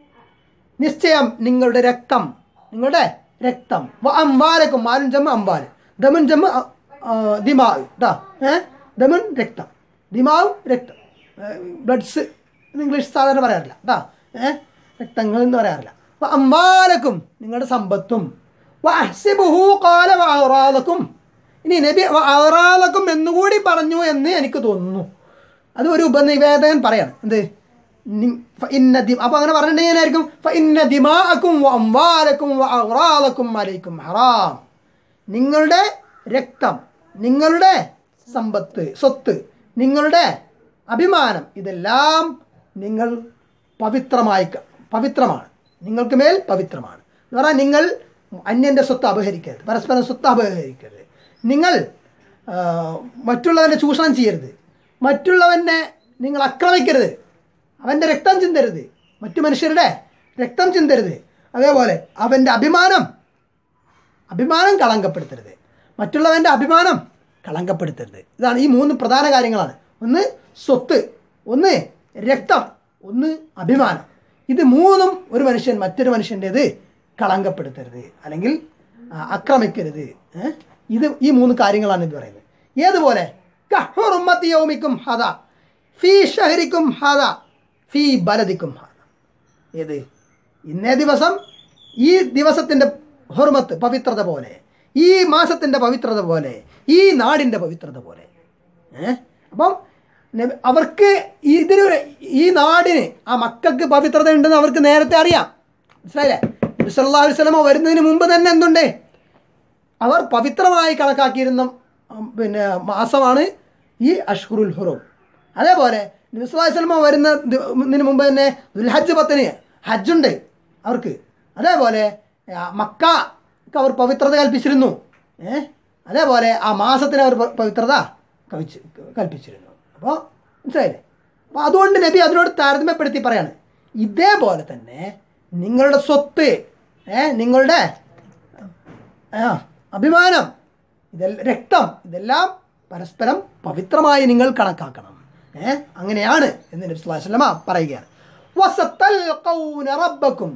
[SPEAKER 1] നിശ്ചയം നിങ്ങളുടെ രക്തം നിങ്ങളുടെ രക്തം വ അംവാലക്കും മാലും ജമ്മ അംവാല് ദമുൻ ജമ്മ അ- ആ, ദിമാവ് കേട്ടോ ഏ ദമുൻ രക്തം ദിമാവ് രക്തം ബ്ലഡ്സ് ഇംഗ്ലീഷ് സാധാരണ പറയാറില്ല കേട്ടോ ഏ രക്തങ്ങൾ എന്ന് പറയാറില്ല വ അംവാലക്കും നിങ്ങളുടെ സമ്പത്തും വ അഹ്സിബുഹു ഖാല വ അറാലക്കും ഇനി നബി വ അറാലക്കും എന്നുകൂടി പറഞ്ഞു എന്ന് എനിക്ക് തോന്നുന്നു അത് ഒരു ഉപനിവേദകൻ പറയാണ് എന്ത് നി- ഫ ഇന്ന ദി അപ്പോൾ അങ്ങനെ പറഞ്ഞിട്ടുണ്ടെങ്കിൽ ആയിരിക്കും ഫ ഇന്ന ദിമാഅക്കും വ അംവാലക്കും വ അഗ്റാലക്കും അലൈക്കും ഹറാം നിങ്ങളുടെ രക്തം നിങ്ങളുടെ സമ്പത്ത് സ്വത്ത് നിങ്ങളുടെ അഭിമാനം ഇതെല്ലാം നിങ്ങൾ പവിത്രമായി ക- പവിത്രമാണ് നിങ്ങൾക്ക് മേൽ പവിത്രമാണ് എന്ന് പറഞ്ഞാൽ നിങ്ങൾ അന്യൻ്റെ സ്വത്ത് അപഹരിക്കരുത് പരസ്പരം സ്വത്ത് അപഹരിക്കരുത് നിങ്ങൾ ആ, മറ്റുള്ളവനെ ചൂഷണം ചെയ്യരുത് മറ്റുള്ളവനെ നിങ്ങൾ ആക്രമിക്കരുത് അവൻ്റെ രക്തം ചിന്തരുത് മറ്റു മനുഷ്യരുടെ രക്തം ചിന്തരുത് അതേപോലെ അവൻ്റെ അഭിമാനം അഭിമാനം കളങ്കപ്പെടുത്തരുത് മറ്റുള്ളവൻ്റെ അഭിമാനം കളങ്കപ്പെടുത്തരുത് ഇതാണ് ഈ മൂന്ന് പ്രധാന കാര്യങ്ങളാണ് ഒന്ന് സ്വത്ത് ഒന്ന് രക്തം ഒന്ന് അഭിമാനം ഇത് മൂന്നും ഒരു മനുഷ്യൻ മറ്റൊരു മനുഷ്യൻ്റേത് കളങ്കപ്പെടുത്തരുത് അല്ലെങ്കിൽ ആ, ആക്രമിക്കരുത് ഏ? ഇത് ഈ മൂന്ന് കാര്യങ്ങളാണ് ഇത് പറയുന്നത് ഏതുപോലെ കഹുറുമ്മത്തി യൗമിക്കും ഹദ ഫീ ഷഹരിക്കും ഹദ ഫീ ബലദിക്കും ഹദ ഏത് ഇന്നേ ദിവസം ഈ ദിവസത്തിൻ്റെ ഹുർമത്ത് പവിത്രത പോലെ ഈ മാസത്തിൻ്റെ പവിത്രത പോലെ ഈ നാടിൻ്റെ പവിത്രത പോലെ ഏ അപ്പം നബി- അവർക്ക് ഇതിന് ഈ നാടിന് ആ മക്കൾക്ക് പവിത്രത ഉണ്ടെന്ന് അവർക്ക് നേരത്തെ അറിയാം മനസ്സിലായില്ലേ നബി സല്ലല്ലാഹു അലൈഹി വസല്ലമ വരുന്നതിന് മുമ്പ് തന്നെ എന്തുണ്ട് അവർ പവിത്രമായി കണക്കാക്കിയിരുന്ന ഉം, പിന്നെ മാസമാണ് ഈ അഷ്ഹുറുൽ ഹുറും അതേപോലെ നബിസ്വലമ വരുന്ന ഇതിന് മുമ്പ് തന്നെ ദുൽഹജ്ജ് പത്തിന് ഹജ്ജുണ്ട് അവർക്ക് അതേപോലെ ആ, മക്കക്ക് അവർ പവിത്രത കൽപ്പിച്ചിരുന്നു ഏ അതേപോലെ ആ മാസത്തിന് അവർ പ- പവിത്രത കവിച്ച് കൽപ്പിച്ചിരുന്നു അപ്പോൾ മനസ്സിലായില്ലേ അപ്പോൾ അതുകൊണ്ട് നബി അതിനോട് താരതമ്യപ്പെടുത്തി പറയാണ് ഇതേപോലെ തന്നെ നിങ്ങളുടെ സ്വത്ത് ഏ നിങ്ങളുടെ ആ അഭിമാനം ഇതെല്ലാം രക്തം ഇതെല്ലാം പരസ്പരം പവിത്രമായി നിങ്ങൾ കണക്കാക്കണം ഏ അങ്ങനെയാണ് എന്ന് നബി സ്വല്ലല്ലാഹു അലൈഹി വസല്ലമ പറയുകയാണ് വസത്തൽഖൗന റബ്ബക്കും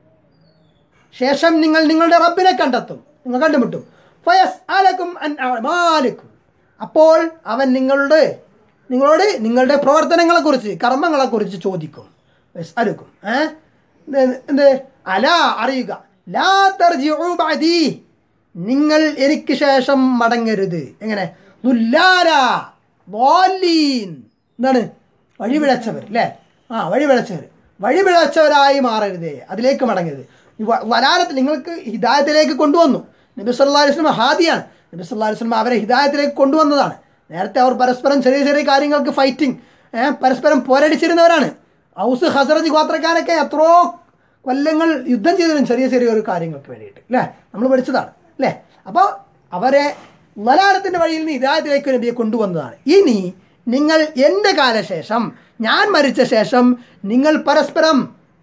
[SPEAKER 1] ശേഷം നിങ്ങൾ നിങ്ങളുടെ റബ്ബിനെ കണ്ടെത്തും നിങ്ങൾ കണ്ടുമുട്ടും ഫയസ് അലക്കും അൻ അമാലിക്കും അപ്പോൾ അവൻ നിങ്ങളുടെ നിങ്ങളോട് നിങ്ങളുടെ പ്രവർത്തനങ്ങളെക്കുറിച്ച് കർമ്മങ്ങളെക്കുറിച്ച് ചോദിക്കും ഫയസ് അലുക്കും ഏ എന്ത് എന്ത് അല അറിയുക ലാ തർജിഉ ബഅദി നിങ്ങൾ എനിക്ക് ശേഷം മടങ്ങരുത് എങ്ങനെ ദുല്ലാല ضالين. എന്താണ് വഴിപിഴച്ചവർ അല്ലേ ആ വഴിപിഴച്ചവർ വഴിപിഴച്ചവരായി മാറരുതേ അതിലേക്ക് മടങ്ങരുത് ഈ വ- വലാലത്ത് നിങ്ങൾക്ക് ഹിദായത്തിലേക്ക് കൊണ്ടുവന്നു നബി സല്ലല്ലാഹു അലൈഹി വസല്ലം ഹാദിയാണ് നബി സല്ലല്ലാഹു അലൈഹി വസല്ലം അവരെ ഹിദായത്തിലേക്ക് കൊണ്ടുവന്നതാണ് നേരത്തെ അവർ പരസ്പരം ചെറിയ ചെറിയ കാര്യങ്ങൾക്ക് ഫൈറ്റിംഗ് പരസ്പരം പോരടിച്ചിരുന്നവരാണ് ഔസ് ഹസറജ് ഗോത്രക്കാരൊക്കെ എത്രയോ കൊല്ലങ്ങൾ യുദ്ധം ചെയ്തിരുന്നു ചെറിയ ചെറിയ ഒരു കാര്യങ്ങൾക്ക് വേണ്ടിയിട്ട് അല്ലേ നമ്മൾ പഠിച്ചതാണ് അല്ലേ അപ്പോൾ അവരെ വലാലത്തിൻ്റെ വഴിയിൽ നിന്ന് ഇതായത്തിലേക്ക് നബിയെ കൊണ്ടുവന്നതാണ് ഇനി നിങ്ങൾ എൻ്റെ കാലശേഷം ഞാൻ മരിച്ച ശേഷം നിങ്ങൾ പരസ്പരം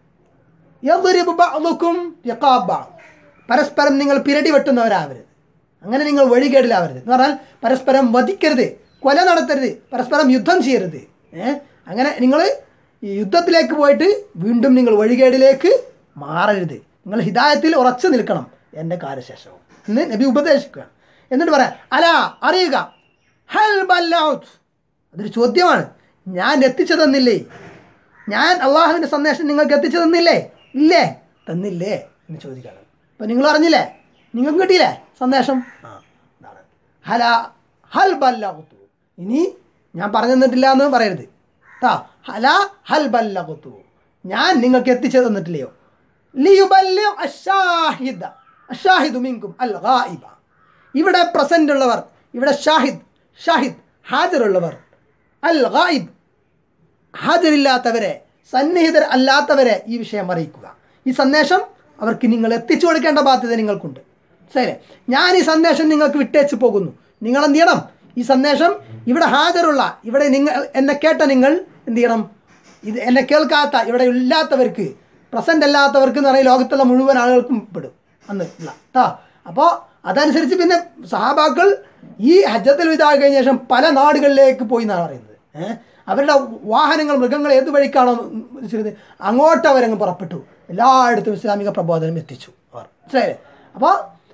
[SPEAKER 1] യദ്രിബു ബഅ്ദുക്കും യഖാബ ബഅദ്. പരസ്പരം നിങ്ങൾ പിരടി വെട്ടുന്നവരാവരുത് അങ്ങനെ നിങ്ങൾ വഴികേടിലാവരുത് എന്ന് പറഞ്ഞാൽ പരസ്പരം വധിക്കരുത് കൊല നടത്തരുത് പരസ്പരം യുദ്ധം ചെയ്യരുത് ഏ അങ്ങനെ നിങ്ങൾ ഈ യുദ്ധത്തിലേക്ക് പോയിട്ട് വീണ്ടും നിങ്ങൾ വഴികേടിലേക്ക് മാറരുത് നിങ്ങൾ ഹിദായത്തിൽ ഉറച്ചു നിൽക്കണം എൻ്റെ കാലശേഷവും എന്ന് നബി ഉപദേശിക്കുകയാണ് എന്നിട്ട് പറയാം അല അറിയുക ഹൽ ബല്ലൗത്ത് അതൊരു ചോദ്യമാണ് ഞാൻ എത്തിച്ചു തന്നില്ലേ ഞാൻ അള്ളാഹുവിൻ്റെ സന്ദേശം നിങ്ങൾക്ക് എത്തിച്ചു തന്നില്ലേ ഇല്ലേ തന്നില്ലേ എന്ന് ചോദിക്കണം അപ്പം നിങ്ങൾ അറിഞ്ഞില്ലേ നിങ്ങൾക്ക് കിട്ടിയില്ലേ സന്ദേശം ആ അതാണ് ഹല ഹൽ ബല്ലകുത്തു ഇനി ഞാൻ പറഞ്ഞു തന്നിട്ടില്ല എന്ന് പറയരുത് ട്ടാ ഹല ഹൽ ബല്ലകുത്തു ഞാൻ നിങ്ങൾക്ക് എത്തിച്ചു തന്നിട്ടില്ലയോ ലിയുബല്ലി അഷാഹിദ അഷാഹിദു മിങ്കും അൽ ഗായിബ ഇവിടെ പ്രസൻ്റ് ഉള്ളവർ ഇവിടെ ഷാഹിദ് ഷാഹിദ് ഹാജറുള്ളവർ അൽ ഗായിബ് ഹാജരില്ലാത്തവരെ സന്നിഹിതർ അല്ലാത്തവരെ ഈ വിഷയം അറിയിക്കുക ഈ സന്ദേശം അവർക്ക് നിങ്ങൾ എത്തിച്ചു കൊടുക്കേണ്ട ബാധ്യത നിങ്ങൾക്കുണ്ട് ശരി ഞാൻ ഈ സന്ദേശം നിങ്ങൾക്ക് വിട്ടേച്ച് പോകുന്നു നിങ്ങൾ എന്ത് ചെയ്യണം ഈ സന്ദേശം ഇവിടെ ഹാജറുള്ള ഇവിടെ നിങ്ങൾ എന്നെ കേട്ട നിങ്ങൾ എന്ത് ചെയ്യണം ഇത് എന്നെ കേൾക്കാത്ത ഇവിടെ ഇല്ലാത്തവർക്ക് പ്രസൻ്റ് അല്ലാത്തവർക്ക് എന്ന് പറയുന്ന ലോകത്തുള്ള മുഴുവൻ ആളുകൾക്കും പെടും അന്ന് ഇല്ല കേട്ടോ അപ്പോൾ അതനുസരിച്ച് പിന്നെ സഹാബാക്കൾ ഈ ഹജ്ജത്തിൽ വിതാ കഴിഞ്ഞ ശേഷം പല നാടുകളിലേക്ക് പോയി എന്നാണ് പറയുന്നത് ഏഹ് അവരുടെ വാഹനങ്ങൾ മൃഗങ്ങൾ ഏത് വഴിക്കാണോ വെച്ചിരുന്നത് അങ്ങോട്ട് അവരങ്ങ് പുറപ്പെട്ടു എല്ലായിടത്തും ഇസ്ലാമിക പ്രബോധനം എത്തിച്ചു അവർ മനസ്സിലായില്ലേ അപ്പോൾ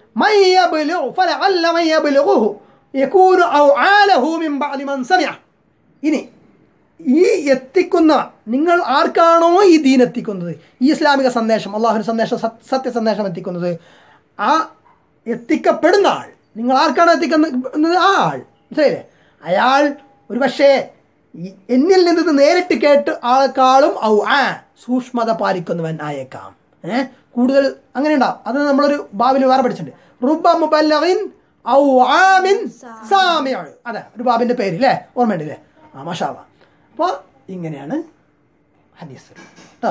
[SPEAKER 1] ഇനി ഈ എത്തിക്കുന്ന നിങ്ങൾ ആർക്കാണോ ഈ ദീൻ എത്തിക്കുന്നത് ഈ ഇസ്ലാമിക സന്ദേശം അള്ളാഹുവിൻ്റെ സന്ദേശം സത്- സത്യസന്ദേശം എത്തിക്കുന്നത് ആ എത്തിക്കപ്പെടുന്ന ആൾ നിങ്ങൾ ആർക്കാണ് എത്തിക്കുന്നത് ആ ആൾ മനസ്സിലായില്ലേ അയാൾ ഒരു പക്ഷേ ഈ- എന്നിൽ നിന്ന് ഇത് നേരിട്ട് കേട്ട് ആളെക്കാളും ഔ ആ സൂക്ഷ്മത പാലിക്കുന്നവൻ ആയേക്കാം ഏ കൂടുതൽ അങ്ങനെ ഉണ്ടാവും അത് നമ്മളൊരു ബാബിൽ വേറെ പഠിച്ചിട്ടുണ്ട് റുബ മുബല്ലവിൻ ഔ ആമിൻ സാമിയാണ് അതെ ഒരു ബാബിൻ്റെ പേര് അല്ലേ ഓർമ്മയുണ്ട് അല്ലേ ആ മഷാവ അപ്പോൾ ഇങ്ങനെയാണ് ഹദീസ് കേട്ടോ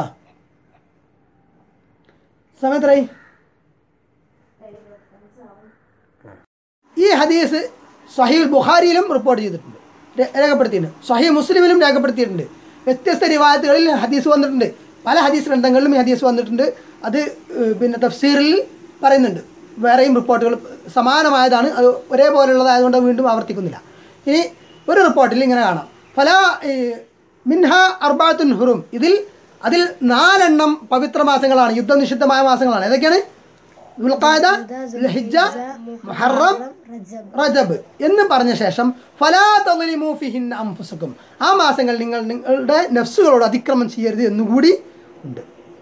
[SPEAKER 1] സമയത്രയായി ഈ ഹദീസ് സഹീൽ ബുഖാരിയിലും റിപ്പോർട്ട് ചെയ്തിട്ടുണ്ട് രേ- രേഖപ്പെടുത്തിയിട്ടുണ്ട് സഹീ മുസ്ലിമിലും രേഖപ്പെടുത്തിയിട്ടുണ്ട് വ്യത്യസ്ത റിവായത്തുകളിൽ ഹദീസ് വന്നിട്ടുണ്ട് പല ഹദീസ് ഗ്രന്ഥങ്ങളിലും ഈ ഹദീസ് വന്നിട്ടുണ്ട് അത് ഏഹ്, പിന്നെ തഫ്സീറിൽ പറയുന്നുണ്ട് വേറെയും റിപ്പോർട്ടുകൾ സമാനമായതാണ് അത് ഒരേപോലെയുള്ളതായതുകൊണ്ട് വീണ്ടും ആവർത്തിക്കുന്നില്ല ഇനി ഒരു റിപ്പോർട്ടിൽ ഇങ്ങനെ കാണാം പല മിൻഹ അർബാത്തുൻ ഹുറും ഇതിൽ അതിൽ നാലെണ്ണം പവിത്ര മാസങ്ങളാണ് യുദ്ധനിഷിദ്ധമായ മാസങ്ങളാണ് ഏതൊക്കെയാണ് ദുൽഖാദ ദുൽഹിജ്ജ മുഹറം റജബ് എന്ന് പറഞ്ഞ ശേഷം ഫലാ തളിമു ഫിഹിൻ അംഫുസക്കും ആ മാസങ്ങൾ നിങ്ങൾ നിങ്ങളുടെ നഫ്സുകളോട് അതിക്രമം ചെയ്യരുത് എന്നുകൂടി ഉണ്ട്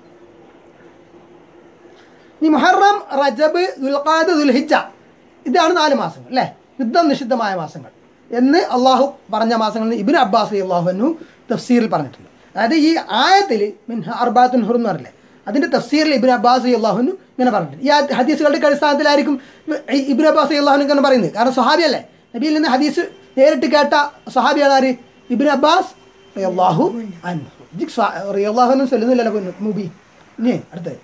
[SPEAKER 1] ഇനി മുഹറം റജബ് ദുൽഖാദ ദുൽഹിജ്ജ ഇതാണ് നാല് മാസങ്ങൾ അല്ലേ യുദ്ധം നിഷിദ്ധമായ മാസങ്ങൾ എന്ന് അള്ളാഹു പറഞ്ഞ മാസങ്ങളിൽ ഇബിൻ അബ്ബാസ് അള്ളാഹുനു തഫ്സീറിൽ പറഞ്ഞിട്ടുണ്ട് അതായത് ഈ ആയത്തിൽ മിൻഹ അർബാത്തുൻ ഹുർ എന്ന് പറയില്ലേ അതിൻ്റെ തഫ്സീറിൽ ഇബിൻ അബ്ബാസ് അള്ളാഹുനു ഇങ്ങനെ പറഞ്ഞിട്ടുണ്ട് ഈ ആ ഹദീസുകളുടെ അടിസ്ഥാനത്തിലായിരിക്കും ഇബിൻ അബ്ബാസ് അള്ളാഹുനു ഇങ്ങനെ പറയുന്നത് കാരണം സ്വഹാബിയല്ലേ നബിയിൽ നിന്ന് ഹദീസ് നേരിട്ട് കേട്ട സഹാബിയാണ് ആര് ഇബിൻ അബ്ബാസ് റിയല്ലാഹു അൻഹു ജിക് സ്വാ- റിയല്ലാഹു ഒന്നും ചൊല്ലുന്നില്ലല്ലോ കുഞ്ഞു മുബി ഇനി അടുത്തത്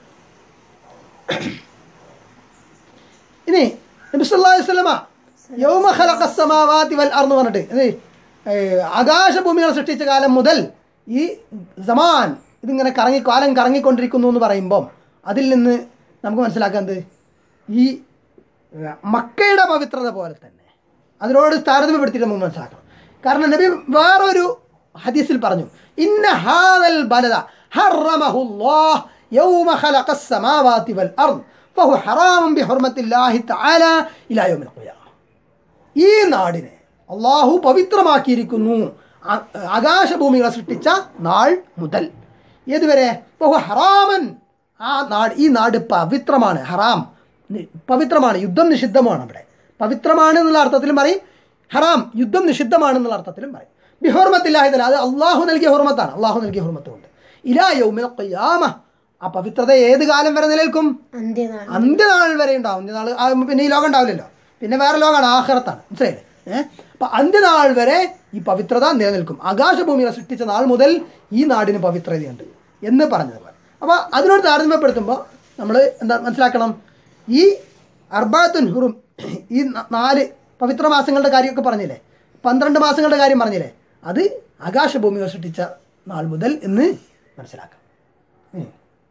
[SPEAKER 1] ഇനി നബി സല്ലല്ലാഹു അലൈഹി വസല്ലമ യൗമ ഖലഖ സമാവാതി വൽ അർദ് പറഞ്ഞിട്ട് ഇത് ഏ, ആകാശഭൂമികൾ സൃഷ്ടിച്ച കാലം മുതൽ ഈ സമാൻ ഇതിങ്ങനെ കറങ്ങി കാലം കറങ്ങിക്കൊണ്ടിരിക്കുന്നു എന്ന് പറയുമ്പം അതിൽ നിന്ന് നമുക്ക് മനസ്സിലാക്കാൻ എന്ത് ഈ ഏ, മക്കയുടെ പവിത്രത പോലെ തന്നെ അതിനോട് താരതമ്യപ്പെടുത്തിയിട്ട് നമുക്ക് മനസ്സിലാക്കണം കാരണം നബി വേറൊരു ഹദീസിൽ പറഞ്ഞു ഇന്ന ഹാദൽ ബലദ ഹറമഹുല്ലാഹ് യൗമ ഖലഖസ് സമാവാതി വൽ അർദ് ഫഹു ഹറാമുൻ ബിഹുർമത്തില്ലാഹി തആല ഇലാ യൗമിൽ ഖിയാമ ഈ നാടിനെ അള്ളാഹു പവിത്രമാക്കിയിരിക്കുന്നു ആ- ആകാശഭൂമികളെ സൃഷ്ടിച്ച നാൾ മുതൽ ഏതുവരെ ബഹു ഹറാമൻ ആ നാട് ഈ നാട് പവിത്രമാണ് ഹറാം നി- പവിത്രമാണ് യുദ്ധം നിഷിദ്ധമാണ് അവിടെ പവിത്രമാണ് എന്നുള്ള അർത്ഥത്തിലും പറയും ഹറാം യുദ്ധം നിഷിദ്ധമാണ് എന്നുള്ള അർത്ഥത്തിലും പറയും ബിഹോർമത്തില്ലാഹിതല അത് അള്ളാഹു നൽകിയ ഹുർമത്താണ് അള്ളാഹു നൽകിയ ഹുർമത്തുകൊണ്ട് ഇലാ യൗമിൽ ഖിയാമ ആ പവിത്രത ഏത് കാലം വരെ നിലനിൽക്കും
[SPEAKER 2] അന്ത്യനാൾ
[SPEAKER 1] അന്ത്യനാൾ വരെ ഉണ്ടാവും അന്ത്യനാൾ ആ പിന്നെ ഈ ലോകം ഉണ്ടാവില്ലല്ലോ പിന്നെ വേറെ ലോകമാണ് ആഹ്റത്താണ് മനസ്സിലായില്ലേ ഏഹ് അപ്പം അന്ത്യനാൾ വരെ ഈ പവിത്രത നിലനിൽക്കും ആകാശഭൂമിയെ സൃഷ്ടിച്ച നാൾ മുതൽ ഈ നാടിന് പവിത്രതയുണ്ട് എന്ന് പറഞ്ഞതുപോലെ അപ്പോൾ അതിനോട് താരതമ്യപ്പെടുത്തുമ്പോൾ നമ്മൾ എന്താ മനസ്സിലാക്കണം ഈ അർബാത്തുൻ ഹുറും ഈ ന- നാല് പവിത്ര മാസങ്ങളുടെ കാര്യമൊക്കെ പറഞ്ഞില്ലേ പന്ത്രണ്ട് മാസങ്ങളുടെ കാര്യം പറഞ്ഞില്ലേ അത് ആകാശഭൂമികൾ സൃഷ്ടിച്ച നാൾ മുതൽ എന്ന് മനസ്സിലാക്കാം ഉം.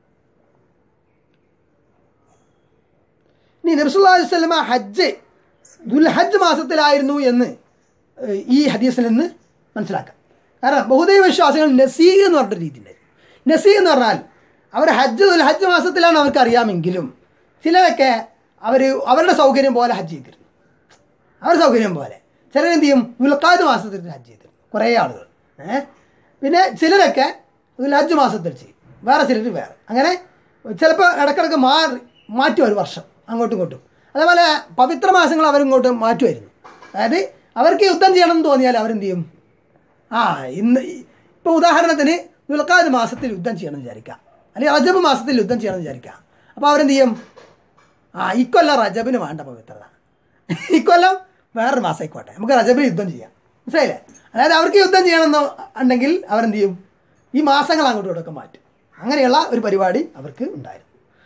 [SPEAKER 1] ഇനി നബ്സുല്ലാ വസ്ലമ ഹജ്ജ് ദുൽഹജ്ജ് മാസത്തിലായിരുന്നു എന്ന് ഏഹ്, ഈ ഹദീസിൽ നിന്ന് മനസ്സിലാക്കാം കാരണം ബഹുദൈവ വിശ്വാസികൾ നസീഹ് എന്ന് പറഞ്ഞൊരു രീതി ഉണ്ടായിരുന്നു നസീഹ് എന്ന് പറഞ്ഞാൽ അവർ ഹജ്ജ് ദുൽഹജ്ജ് മാസത്തിലാണ് അവർക്ക് അറിയാമെങ്കിലും ചിലരൊക്കെ അവർ അവരുടെ സൗകര്യം പോലെ ഹജ്ജ് ചെയ്തിരുന്നു അവരുടെ സൗകര്യം പോലെ ചിലരെന്ത് ചെയ്യും ദുൽഖാദ് മാസത്തിൽ ഹജ്ജ് ചെയ്തിരുന്നു കുറേ ആളുകൾ ഏഹ് പിന്നെ ചിലരൊക്കെ ദുൽഹജ്ജ് മാസത്തിൽ ചെയ്യും വേറെ ചിലർ വേറെ അങ്ങനെ ചിലപ്പോൾ ഇടക്കിടക്ക് മാറി മാറ്റും ഒരു വർഷം അങ്ങോട്ടും ഇങ്ങോട്ടും അതേപോലെ പവിത്ര മാസങ്ങൾ അവരിങ്ങോട്ട് മാറ്റുമായിരുന്നു അതായത് അവർക്ക് യുദ്ധം ചെയ്യണം എന്ന് തോന്നിയാൽ അവരെന്ത് ചെയ്യും ആ ഇന്ന് ഇപ്പോൾ ഉദാഹരണത്തിന് ദുൽഖാദ് മാസത്തിൽ യുദ്ധം ചെയ്യണം എന്ന് വിചാരിക്കുക അല്ലെങ്കിൽ റജബ് മാസത്തിൽ യുദ്ധം ചെയ്യണം എന്ന് വിചാരിക്കുക അപ്പോൾ അവരെന്ത് ചെയ്യും ആ ഇക്കൊല്ലം റജബിന് വേണ്ട പവിത്രത ഇക്കൊല്ലം വേറൊരു മാസം ആയിക്കോട്ടെ നമുക്ക് റജബിൽ യുദ്ധം ചെയ്യാം മനസ്സിലായില്ലേ അതായത് അവർക്ക് യുദ്ധം ചെയ്യണമെന്ന് ഉണ്ടെങ്കിൽ അവരെന്ത് ചെയ്യും ഈ മാസങ്ങൾ അങ്ങോട്ടും ഇങ്ങോട്ടൊക്കെ മാറ്റും അങ്ങനെയുള്ള ഒരു പരിപാടി അവർക്ക് ഉണ്ടായിരുന്നു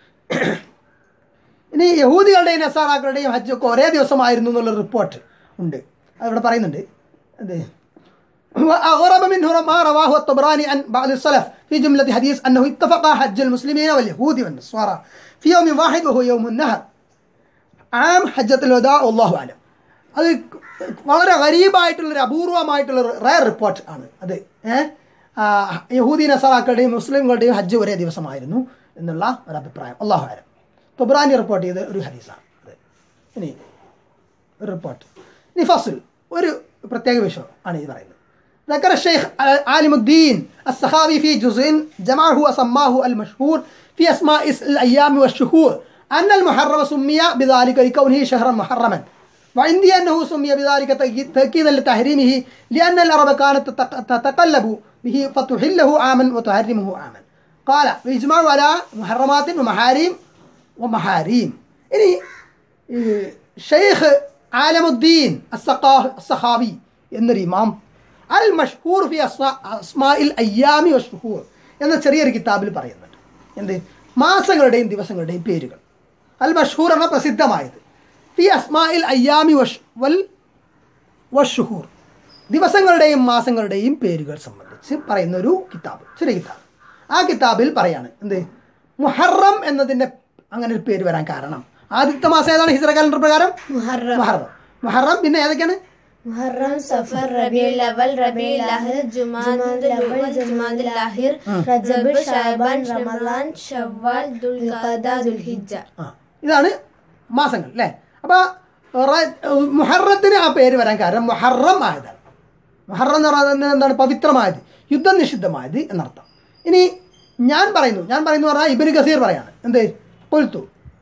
[SPEAKER 1] ഇനി യഹൂദികളുടെയും നസാറാക്കളുടെയും ഹജ്ജൊക്കെ ഒരേ ദിവസമായിരുന്നു എന്നുള്ള റിപ്പോർട്ട് ഉണ്ട് അതിവിടെ പറയുന്നുണ്ട് എന്ത് وأغرب منه ما رواه الطبراني عن بعض السلف في جملة حديث أنه اتفق حج المسلمين واليهود والنصارى في يوم واحد وهو يوم النهر ആം ഹജ്ജത്തുൽ വദാ അള്ളാഹു ആലം അത് വളരെ ഗരീബായിട്ടുള്ളൊരു അപൂർവമായിട്ടുള്ളൊരു റയർ റിപ്പോർട്ട് ആണ് അത് ഏഹ് യഹൂദി നസറാക്കളുടെയും മുസ്ലിങ്ങളുടെയും ഹജ്ജ് ഒരേ ദിവസമായിരുന്നു എന്നുള്ള ഒരു അഭിപ്രായം അള്ളാഹു ആലം തൊബ്രാനി റിപ്പോർട്ട് ചെയ്ത ഒരു ഹദീസാണ് അത് ഇനി ഒരു റിപ്പോർട്ട് ഇനി ഫസുൽ ഒരു പ്രത്യേക വിഷയം ആണ് ഈ പറയുന്നത് ذكر الشيخ عالم الدين السخاوي في جزء جمعه وسماه المشهور في أسماء الأيام والشهور أن المحرم سمي بذلك لكونه شهرا محرما وعندي أنه سمي بذلك تأكيدا لتحريمه لأن العرب كانت تتق- تتقلب به فتحله عاما وتحرمه عاما قال ويجمع على محرمات ومحاريم ومحاريم إني إيه، ഷെയ്ഖ് ആലമുദ്ദീൻ അസ്സഖാ- അസ്സഖാവി എന്നൊരു ഇമാം അൽ മഷ്ഹൂർ ഫി അസ്മാ- അസ്മാഇൽ അയ്യാമി വഷുഹൂർ എന്ന ചെറിയൊരു കിതാബിൽ പറയുന്നുണ്ട് എന്ത് മാസങ്ങളുടെയും ദിവസങ്ങളുടെയും പേരുകൾ അൽ മഷ്ഹൂർ എന്ന പ്രസിദ്ധമായത് ഫി അസ്മാഇൽ അയ്യാമി വഷ് വൽ വഷുഹൂർ ദിവസങ്ങളുടെയും മാസങ്ങളുടെയും പേരുകൾ സംബന്ധിച്ച് പറയുന്ന ഒരു കിതാബ് ചെറിയ കിതാബ് ആ കിതാബിൽ പറയാണ് എന്ത് മുഹറം എന്നതിൻ്റെ അങ്ങനെ ഒരു പേര് വരാൻ കാരണം ആദ്യത്തെ മാസം ഏതാണ് ഹിസ്ര കാലണ്ടർ പ്രകാരം
[SPEAKER 2] മുഹറം
[SPEAKER 1] മുഹറം മുഹറം പിന്നെ ഏതൊക്കെയാണ്
[SPEAKER 2] മുഹറം സഫർ റബിയുൽ അവൽ റബിയുൽ അഹിർ ജുമാദുൽ അവൽ ജുമാദുൽ അഹിർ റജബ് ഷഅബാൻ റമളാൻ ഷവ്വാൽ ദുൽഖഅദ ദുൽഹിജ്ജ
[SPEAKER 1] ആ ഇതാണ് മാസങ്ങൾ അല്ലേ അപ്പോൾ മുഹറത്തിന് ആ പേര് വരാൻ കാരണം മുഹറം ആയതാണ് മുഹറം എന്ന് പറയുന്നത് എന്താണ് പവിത്രമായത് യുദ്ധം നിഷിദ്ധമായത് എന്നർത്ഥം ഇനി ഞാൻ പറയുന്നു ഞാൻ പറയുന്നു പറഞ്ഞാൽ ഇബിന് ഗസീർ പറയാണ് എന്ത് കൊൽത്തു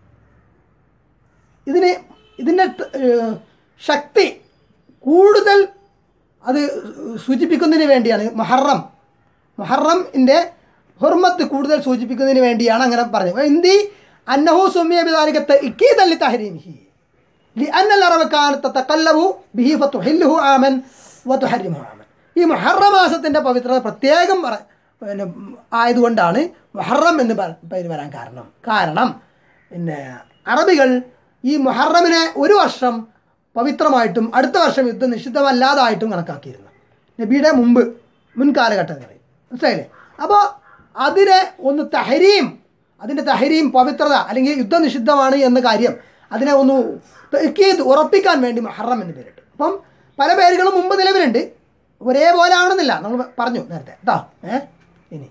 [SPEAKER 1] ഇതിന് ഇതിൻ്റെ ത- ഏഹ് ശക്തി കൂടുതൽ അത് സൂചിപ്പിക്കുന്നതിന് വേണ്ടിയാണ് മുഹറം മുഹറമിൻ്റെ ഹുർമത്ത് കൂടുതൽ സൂചിപ്പിക്കുന്നതിന് വേണ്ടിയാണ് അങ്ങനെ പറഞ്ഞത് ഇന്തി അന്നഹു സുമിയ ബിദാലികത്ത് ഇക്കീതല്ലി തഹരീമിഹി لأن العرب كانت تتقلب به فتحله عاما وتحرمه عاما ഈ മുഹറ മാസത്തിൻ്റെ പവിത്രത പ്രത്യേകം പറ പിന്നെ ആയതുകൊണ്ടാണ് മുഹറം എന്ന് പ- പേര് വരാൻ കാരണം കാരണം പിന്നെ അറബികൾ ഈ മുഹറമിനെ ഒരു വർഷം പവിത്രമായിട്ടും അടുത്ത വർഷം യുദ്ധം നിഷിദ്ധമല്ലാതായിട്ടും കണക്കാക്കിയിരുന്നു നബിയുടെ മുമ്പ് മുൻകാലഘട്ടങ്ങളിൽ മനസ്സിലായില്ലേ അപ്പോൾ അതിനെ ഒന്ന് തഹരീം അതിൻ്റെ തഹരീം പവിത്രത അല്ലെങ്കിൽ യുദ്ധം നിഷിദ്ധമാണ് എന്ന കാര്യം അതിനെ ഒന്ന് തെക്കീത് ഉറപ്പിക്കാൻ വേണ്ടി മഹറം എന്ന് പേരിട്ടു അപ്പം പല പേരുകളും മുമ്പ് നിലവിലുണ്ട് ഒരേപോലെ ആണെന്നില്ല നമ്മൾ പറഞ്ഞു നേരത്തെ കേട്ടോ ഏ ഇനി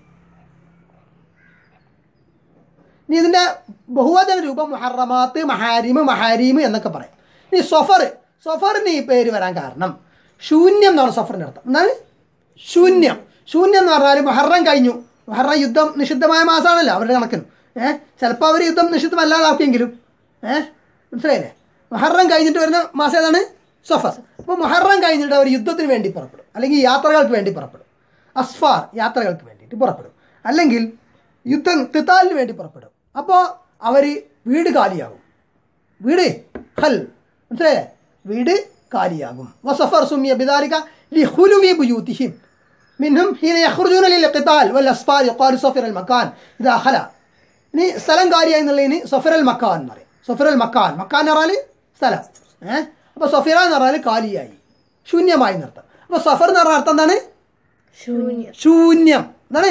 [SPEAKER 1] ഇനി ഇതിൻ്റെ ബഹുവചന രൂപം മുഹറമാത്ത് മഹാരിമ് മഹാരീമ് എന്നൊക്കെ പറയും ഇനി സൊഫർ സൊഫറിന് ഈ പേര് വരാൻ കാരണം ശൂന്യം എന്നാണ് സഫറിൻ്റെ അർത്ഥം എന്താണ് ശൂന്യം ശൂന്യം എന്ന് പറഞ്ഞാൽ മുഹറം കഴിഞ്ഞു മുഹറം യുദ്ധം നിഷിദ്ധമായ മാസമാണല്ലോ അവരുടെ കണക്കിന് ഏഹ് ചിലപ്പോൾ അവർ യുദ്ധം നിഷിദ്ധമല്ലാതാക്കിയെങ്കിലും ഏഹ് മനസ്സിലായില്ലേ മുഹറം കഴിഞ്ഞിട്ട് വരുന്ന മാസം ഏതാണ് സഫർ അപ്പോൾ മുഹറം കഴിഞ്ഞിട്ട് അവർ യുദ്ധത്തിന് വേണ്ടി പുറപ്പെടും അല്ലെങ്കിൽ യാത്രകൾക്ക് വേണ്ടി പുറപ്പെടും അസ്ഫാർ യാത്രകൾക്ക് വേണ്ടിയിട്ട് പുറപ്പെടും അല്ലെങ്കിൽ യുദ്ധം തിത്താലിന് വേണ്ടി പുറപ്പെടും അപ്പോൾ അവർ വീട് കാലിയാകും വീട് ഹൽ മനസ്സിലായേ വീട് കാലിയാകും വസഫർ സുമിയ ബിദാലിക ലിഹുലുവി ബുയൂതിഹിം മിൻഹും ഹീന യഖ്റുജൂന ലിൽ ഖിതാൽ വൽ അസ്ഫാർ യഖാലു സഫർ അൽ മക്കാൻ ഇദാ ഖല ഇനി സ്ഥലം കാലിയായി എന്നുള്ളതിന് സഫർ അൽ മക്കാൻ എന്ന് പറയും സഫർ അൽ മക്കാൻ മക്കാൻ എന്ന് പറഞ്ഞാൽ സ്ഥലം ഏഹ് അപ്പോൾ സഫിറ എന്ന് പറഞ്ഞാൽ കാലിയായി ശൂന്യമായി നിർത്തം അപ്പോൾ സഫർ എന്ന് പറഞ്ഞ അർത്ഥം എന്താണ്
[SPEAKER 2] ശൂന്യം
[SPEAKER 1] ശൂന്യം എന്താണ്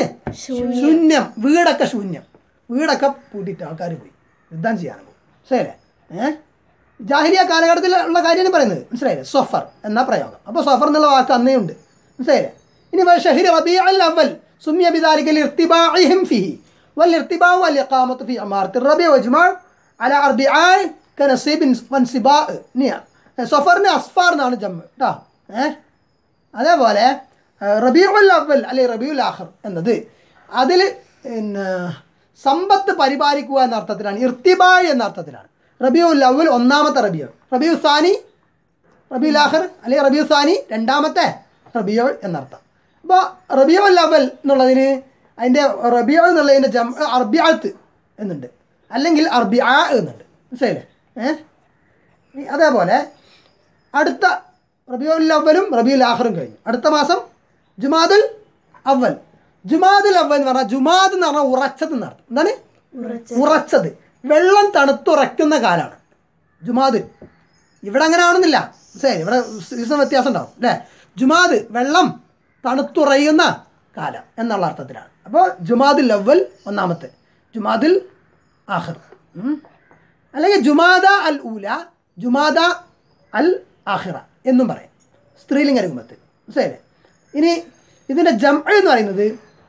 [SPEAKER 1] ശൂന്യം വീടൊക്കെ ശൂന്യം വീടൊക്കെ പൂട്ടിയിട്ട് ആൾക്കാർ പോയി യുദ്ധം ചെയ്യാനും പോകും മനസ്സിലായില്ലേ ഏഹ് ജാഹിലിയ കാലഘട്ടത്തിൽ ഉള്ള കാര്യമാണ് പറയുന്നത് മനസ്സിലായില്ലേ സൊഫർ എന്ന പ്രയോഗം അപ്പോൾ സൊഫർ എന്നുള്ള വാക്ക് അന്നേ ഉണ്ട് മനസ്സിലായില്ലേ ഇനി ഷഹിർ റബീ അൽ അവൽ സുമ്യ ബിദാലിക്കൽ ഇർത്തിബാഇഹിം ഫിഹി വൽ ഇർത്തിബാഉ വൽ ഇഖാമത്തു ഫി അമാറത്തി റബീ വജ്മാ അല അർബിആൻ കനസീബിൻ വൻസിബാ നിയ സൊഫറിന് അസ്ഫാർ എന്നാണ് ജമ്മ് കേട്ടോ ഏഹ് അതേപോലെ റബിയുൽ അവൽ അല്ലെ റബിയുൽ ആഖർ എന്നത് അതിൽ പിന്നെ സമ്പത്ത് പരിപാലിക്കുക എന്ന അർത്ഥത്തിലാണ് ഇർത്തിബായ് എന്ന അർത്ഥത്തിലാണ് റബിയുൽ അവൽ ഒന്നാമത്തെ റബിയു റബിയു സാനി റബിയുൽ ആഖർ അല്ലെ റബിയു സാനി രണ്ടാമത്തെ റബിയുൽ എന്നർത്ഥം അപ്പോൾ റബിയുൽ അവൽ എന്നുള്ളതിന് അതിൻ്റെ റബിയു എന്നുള്ളതിൻ്റെ ജം അർബിയാത്ത് എന്നുണ്ട് അല്ലെങ്കിൽ അർബിആ എന്നുണ്ട് മനസ്സിലായില്ലേ ഏഹ് ഇനി അതേപോലെ അടുത്ത റബിയുൽ അവലും റബിയുൽ ആഖറും കഴിഞ്ഞു അടുത്ത മാസം ജുമാദുൽ അവൽ ജുമാദുൽ അവൽ എന്ന് പറഞ്ഞാൽ ജുമാദ് എന്ന് പറഞ്ഞാൽ ഉറച്ചത് എന്നർത്ഥം എന്താണ് ഉറച്ചത് വെള്ളം തണുത്തുറയ്ക്കുന്ന കാലാണ് ജുമാദ് ഇവിടെ അങ്ങനെ ആണെന്നില്ല ശരി ഇവിടെ സീസൺ വ്യത്യാസം ഉണ്ടാവും അല്ലേ ജുമാദ് വെള്ളം തണുത്തുറയുന്ന കാലം എന്നുള്ള അർത്ഥത്തിലാണ് അപ്പോൾ ജുമാദുൽ അവൽ ഒന്നാമത്തെ ജുമാദുൽ ആഖിർ ഉം. അല്ലെങ്കിൽ ജുമാദ അൽ ഊല ജുമാദ അൽ ആഹിറ എന്നും പറയും സ്ത്രീലിംഗ രൂപത്തിൽ മനസ്സിലായില്ലേ ഇനി ഇതിൻ്റെ ജം എന്ന് പറയുന്നത്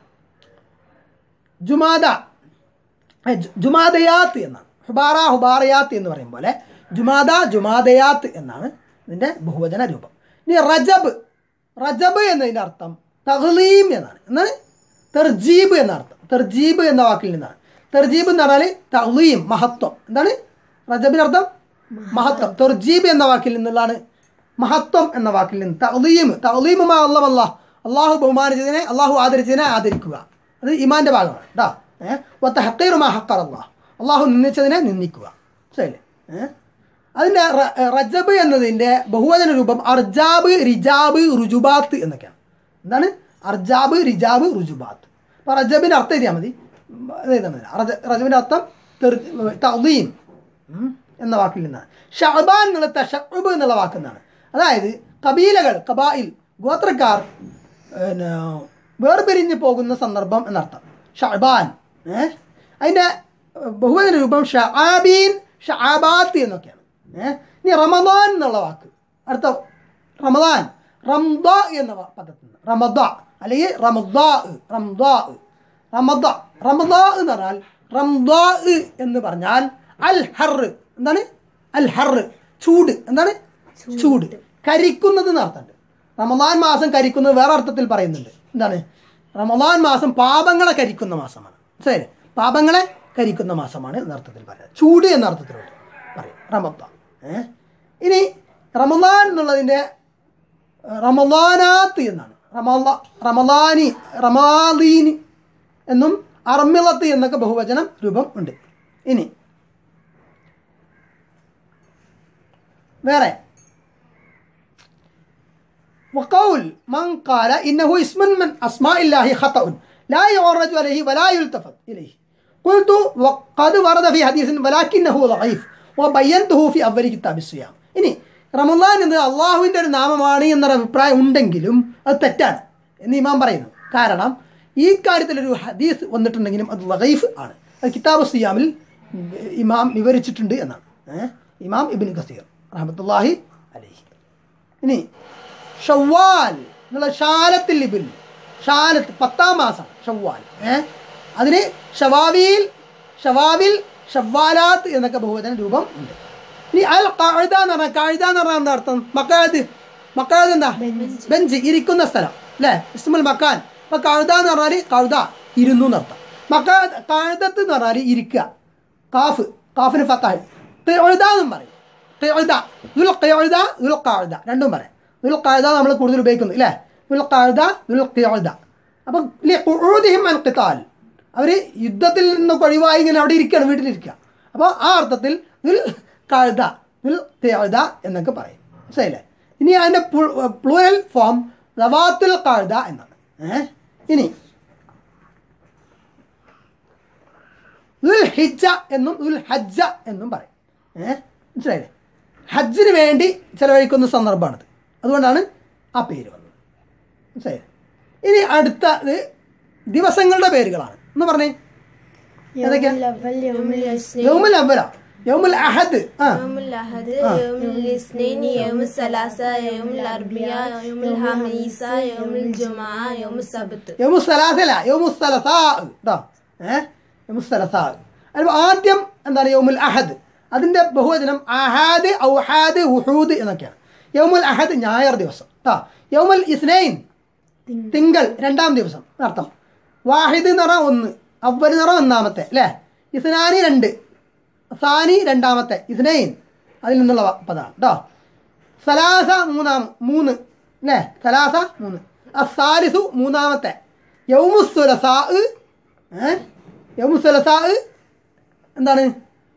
[SPEAKER 1] ജുമാദ ഏ, ജു- ജുമാദയാത്ത് എന്നാണ് ഹുബാറ ഹുബാറയാത്ത് എന്ന് പറയും പോലെ ജുമാദ ജുമാദയാത്ത് എന്നാണ് ഇതിൻ്റെ ബഹുവചന രൂപം ഇനി റജബ് റജബ് എന്നതിൻ്റെ അർത്ഥം തഹ്ലീം എന്നാണ് എന്നാൽ തെർജീബ് എന്ന അർത്ഥം തെർജീബ് എന്ന വാക്കിൽ നിന്നാണ് തെർജീബ് എന്ന് പറഞ്ഞാൽ തഹ്ലീം മഹത്വം എന്താണ് റജബിൻ്റെ അർത്ഥം മഹത്വം തെർജീബ് എന്ന വാക്കിൽ നിന്നുള്ളതാണ് മഹത്വം എന്ന വാക്കിൽ നിന്ന് തഹ്ലീം തഹ്ലീമുമാ അള്ളമല്ല അള്ളാഹു ബഹുമാനിച്ചതിനെ അള്ളാഹു ആദരിച്ചതിനെ ആദരിക്കുക അത് ഇമാൻ്റെ ഭാഗമാണ് കേട്ടോ ഏഹ് ഒത്ത ഹക്കീറുമാ ഹക്കർ അള്ളാഹ് അള്ളാഹു നിന്ദിച്ചതിനെ നിന്ദിക്കുക ശരിയല്ലേ ഏഹ് അതിൻ്റെ റ- റജബ് എന്നതിൻ്റെ ബഹുവചന രൂപം അർജാബ് റിജാബ് റുജുബാത്ത് എന്നൊക്കെയാണ് എന്താണ് അർജാബ് റിജാബ് റുജുബാത്ത് അപ്പോൾ റജബിൻ്റെ അർത്ഥം എഴുതിയാൽ മതി എഴുതുന്നില്ല റജ റജബിൻ്റെ അർത്ഥം തൗദീം എന്ന വാക്കിൽ നിന്നാണ് ഷഹബാൻ എന്നുള്ള തഷബ് എന്നുള്ള വാക്കിൽ നിന്നാണ് അതായത് കബീലകൾ കബായിൽ ഗോത്രക്കാർ പിന്നെ വേർപിരിഞ്ഞ് പോകുന്ന സന്ദർഭം എന്നർത്ഥം ഷഹബാൻ ഏഹ് അതിൻ്റെ ബഹുവചന രൂപം ഷഹാബീൻ ഷഹാബാത്ത് എന്നൊക്കെയാണ് ഏഹ് ഇനി റമദാൻ എന്നുള്ള വാക്ക് അടുത്ത റമദാൻ റംദ എന്ന വാ- പദത്തിൽ നിന്ന് റമദ അല്ലെങ്കിൽ റമദാ റംദാ റമദ റമദ എന്ന് പറഞ്ഞാൽ റംദാ എന്ന് പറഞ്ഞാൽ അൽ ഹർ എന്താണ് അൽ ഹർ ചൂട് എന്താണ് ചൂട് കരിക്കുന്നത് എന്ന് അർത്ഥമുണ്ട് റമദാൻ മാസം കരിക്കുന്നത് വേറെ അർത്ഥത്തിൽ പറയുന്നുണ്ട് എന്താണ് റമദാൻ മാസം പാപങ്ങളെ കരിക്കുന്ന മാസമാണ് ശരി പാപങ്ങളെ കരിക്കുന്ന മാസമാണ് എന്ന അർത്ഥത്തിൽ പറയുന്നത് ചൂട് എന്ന അർത്ഥത്തിലുണ്ട് പറയും റമദാൻ ഏഹ് ഇനി റമദാൻ എന്നുള്ളതിൻ്റെ റമദാനാത്ത് എന്നാണ് റമദ റമദാനി റമാദീനി എന്നും അർമിളത്ത് എന്നൊക്കെ ബഹുവചനം രൂപം ഉണ്ട് ഇനി വേറെ وقول من قال إنه اسم من أسماء الله خطأ لا يعرج عليه ولا يلتفت إليه قلت وقد ورد في حديث ولكنه ضعيف وبينته في أول كتاب الصيام ഇനി റമദാൻ എന്നത് അള്ളാഹുവിൻ്റെ ഒരു നാമമാണ് എന്നൊരു അഭിപ്രായം ഉണ്ടെങ്കിലും അത് തെറ്റാണ് എന്ന് ഇമാം പറയുന്നു കാരണം ഈ കാര്യത്തിലൊരു ഹദീസ് വന്നിട്ടുണ്ടെങ്കിലും അത് ലൈഫ് ആണ് അത് കിതാബ് സിയാമിൽ ഇമാം വിവരിച്ചിട്ടുണ്ട് എന്നാണ് ഏഹ്? ഇമാം ഇബിൻ ഖസീർ റഹമത്തുല്ലാഹി അലൈഹി ഇനി ഷവ്വാൽ എന്നുള്ള ഷാലത്തിൽ ലിബിൽ ഷാലത്ത് പത്താം മാസം ഷവ്വാൽ ഏ അതിന് ഷവാവിൽ ഷവാവിൽ ഷവ്വാലാത്ത് എന്നൊക്കെ ബഹുവചന രൂപം ഉണ്ട് ഇനി അൽ കഴുത എന്ന് പറഞ്ഞാൽ കഴുത എന്ന് പറഞ്ഞാൽ എന്താ അർത്ഥം മക്കാഴത്ത് മക്കാഴത്ത് എന്താ ബെഞ്ച് ഇരിക്കുന്ന സ്ഥലം അല്ലേ ഇസ്മുൽ മക്കാൻ അപ്പൊ കഴുത എന്ന് പറഞ്ഞാൽ കഴുത ഇരുന്നു എന്നർത്ഥം മക്കാ കഴുതത്ത് എന്ന് പറഞ്ഞാൽ ഇരിക്കുക കാഫ് കാഫിന് ഫത്താഹ് തെഴുത എന്നും പറയും തെഴുത ദുൽ ഖിഅദ ദുൽ ഖഅദ രണ്ടും പറയാം ദുൽ ഖഅദ നമ്മൾ കൂടുതൽ ഉപയോഗിക്കുന്നു ഇല്ലേ ദുൽ ഖഅദ ദുൽ ഖിഅദ അപ്പം ഖുഊദിഹിം അൻ ഖിതാൽ അവർ യുദ്ധത്തിൽ നിന്നൊക്കെ ഒഴിവായി ഇങ്ങനെ അവിടെ ഇരിക്കുകയാണ് വീട്ടിലിരിക്കുക അപ്പോൾ ആ അർത്ഥത്തിൽ ദുൽ ഖഅദ ദുൽ ഖിഅദ എന്നൊക്കെ പറയും മനസ്സിലായില്ലേ ഇനി അതിൻ്റെ പ്ലൂരൽ ഫോം റവാത്തുൽ ഖഅദ എന്നാണ് ഏഹ് ഇനി ദുൽ ഹിജ്ജ എന്നും ദുൽ ഹജ്ജ എന്നും പറയും ഏഹ് മനസ്സിലായില്ലേ ഹജ്ജിന് വേണ്ടി ചിലവഴിക്കുന്ന സന്ദർഭമാണിത് അതുകൊണ്ടാണ് ആ പേര് വന്നത് മനസ്സിലായില്ലേ ഇനി അടുത്തത് ദിവസങ്ങളുടെ പേരുകളാണ് എന്ന് പറഞ്ഞേ ഏതൊക്കെയാ
[SPEAKER 2] الأول يوم الاثنين
[SPEAKER 1] യൗമുൽ അവല യൗമുൽ അഹദ് ആ
[SPEAKER 2] يوم الأحد يوم الاثنين يوم الثلاثاء يوم الأربعاء يوم الخميس يوم الجمعة يوم السبت
[SPEAKER 1] യൗമു സലാസല യൗമു സലസാ കേട്ടോ ഏഹ് യൗമു സലസാ അതിൽ ആദ്യം എന്താണ് യൗമുൽ അഹദ് അതിൻ്റെ ബഹുവചനം അഹാദ് ഔഹാദ് ഉഹൂദ് എന്നൊക്കെയാണ് യൗമുൽ അഹദ് ഞായർ ദിവസം കേട്ടോ യൗമുൽ ഇസ്നൈൻ തിങ്കൾ രണ്ടാം ദിവസം അർത്ഥം വാഹിദ് എന്ന് പറഞ്ഞാൽ ഒന്ന് അവൽ എന്ന് പറഞ്ഞാൽ ഒന്നാമത്തെ അല്ലേ ഇസ്നാനി രണ്ട് സാനി രണ്ടാമത്തെ ഇസ്നൈൻ അതിൽ നിന്നുള്ള വ- പദമാണ് കേട്ടോ സലാസ മൂന്നാം മൂന്ന് അല്ലേ സലാസ മൂന്ന് അസാലിസു മൂന്നാമത്തെ യൗമുസുലസാ ഏ യൗമുസുലസാ എന്താണ്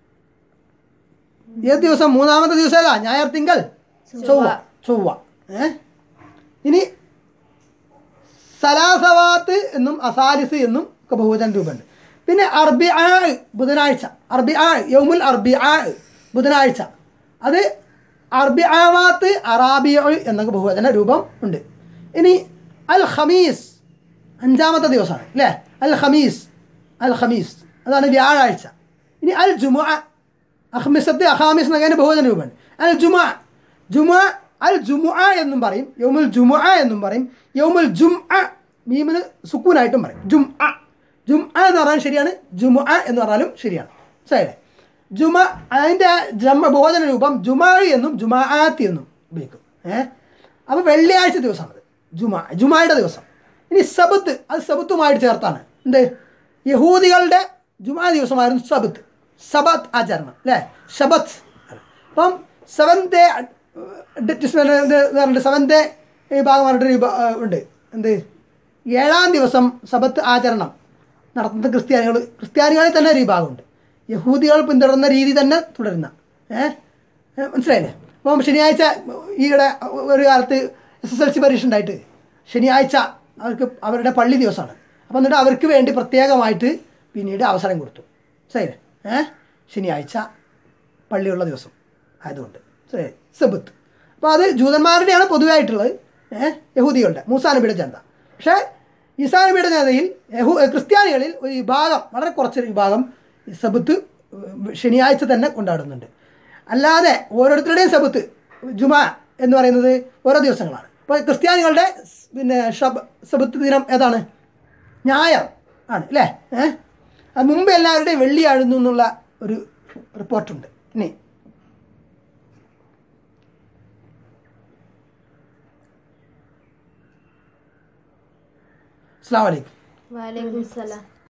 [SPEAKER 1] ഏത് ദിവസം മൂന്നാമത്തെ ദിവസം ഏതാ ഞായർ തിങ്കൾ ചൊവ്വ ചൊവ്വ ഏ ഇനി സലാസവാത്ത് എന്നും അസാലിസ് എന്നും ഒക്കെ ബഹുവചന രൂപമുണ്ട് പിന്നെ അർബി ആ ബുധനാഴ്ച അർബി ആ യൗമുൽ അർബി ആ ബുധനാഴ്ച അത് അർബി ആവാത്ത് അറാബി എന്നൊക്കെ ബഹുവചന രൂപം ഉണ്ട് ഇനി അൽ ഖമീസ് അഞ്ചാമത്തെ ദിവസമാണ് അല്ലേ അൽ ഖമീസ് അൽ ഖമീസ് അതാണ് വ്യാഴാഴ്ച ഇനി അൽ ജുമുഅ അഹ്മിസത്ത് അഹാമിസ് എന്നൊക്കെ ബഹുവചന രൂപമുണ്ട് അൽ ജുമുഅ ജുമുഅ അൽ ജുമുഅ എന്നും പറയും യൗമുൽ ജുമുഅ എന്നും പറയും യൗമുൽ ജുംഅ മീമിന് സുക്കൂനായിട്ടും പറയും ജുംഅ ജുംഅ എന്ന് പറഞ്ഞാൽ ശരിയാണ് ജുമുഅ എന്ന് പറഞ്ഞാലും ശരിയാണ് ശരി ജുമ അതിൻ്റെ ജമ ബഹുവചന രൂപം ജുമാ എന്നും ജുമാഅത്ത് എന്നും ഉപയോഗിക്കും ഏഹ് അപ്പോൾ വെള്ളിയാഴ്ച ദിവസമാണത് ജുമാ ജുമായുടെ ദിവസം ഇനി സബത്ത് അത് സബത്തുമായിട്ട് ചേർത്താണ് എന്ത് യഹൂദികളുടെ ജുമാ ദിവസമായിരുന്നു സബത്ത് സബത്ത് ആചരണം അല്ലേ ഷബത്ത് അപ്പം സെവൻ ഡേ സെവൻ ഡേ വിഭാഗം പറഞ്ഞിട്ട് വിഭാ- ഉണ്ട് എന്ത് ഏഴാം ദിവസം സബത്ത് ആചരണം നടത്തുന്ന ക്രിസ്ത്യാനികൾ ക്രിസ്ത്യാനികളിൽ തന്നെ ഒരു വിഭാഗമുണ്ട് യഹൂദികൾ പിന്തുടരുന്ന രീതി തന്നെ തുടരുന്ന ഏഹ് മനസ്സിലായില്ലേ അപ്പം ശനിയാഴ്ച ഈയിടെ ഒരു കാലത്ത് എസ് എസ് എൽ സി പരീക്ഷ ഉണ്ടായിട്ട് ശനിയാഴ്ച അവർക്ക് അവരുടെ പള്ളി ദിവസമാണ് അപ്പം എന്നിട്ട് അവർക്ക് വേണ്ടി പ്രത്യേകമായിട്ട് പിന്നീട് അവസരം കൊടുത്തു മനസ്സിലായില്ലേ ഏഹ് ശനിയാഴ്ച പള്ളിയുള്ള ദിവസം ആയതുകൊണ്ട് ശരി സബത്ത് അപ്പോൾ അത് ജൂതന്മാരുടെയാണ് പൊതുവായിട്ടുള്ളത് ഏഹ് യഹൂദികളുടെ മൂസാ നബിയുടെ ജനത പക്ഷേ ഈസാ നബിയുടെ ജനതയിൽ യഹൂ ക്രിസ്ത്യാനികളിൽ ഒരു വിഭാഗം വളരെ കുറച്ചൊരു വിഭാഗം ഈ സബത്ത് ശനിയാഴ്ച തന്നെ കൊണ്ടാടുന്നുണ്ട് അല്ലാതെ ഓരോരുത്തരുടെയും സബത്ത് ജുമാ എന്ന് പറയുന്നത് ഓരോ ദിവസങ്ങളാണ് അപ്പോൾ ക്രിസ്ത്യാനികളുടെ സ് പിന്നെ ഷബ് സബത്ത് ദിനം ഏതാണ് ഞായർ ആണ് അല്ലേ ഏഹ് അത് മുമ്പ് എല്ലാവരുടെയും വെള്ളിയായിരുന്നു എന്നുള്ള ഒരു റിപ്പോർട്ടുണ്ട് ഇനി അസ്സാം വലൈക്കും
[SPEAKER 2] वालेकुम सलाम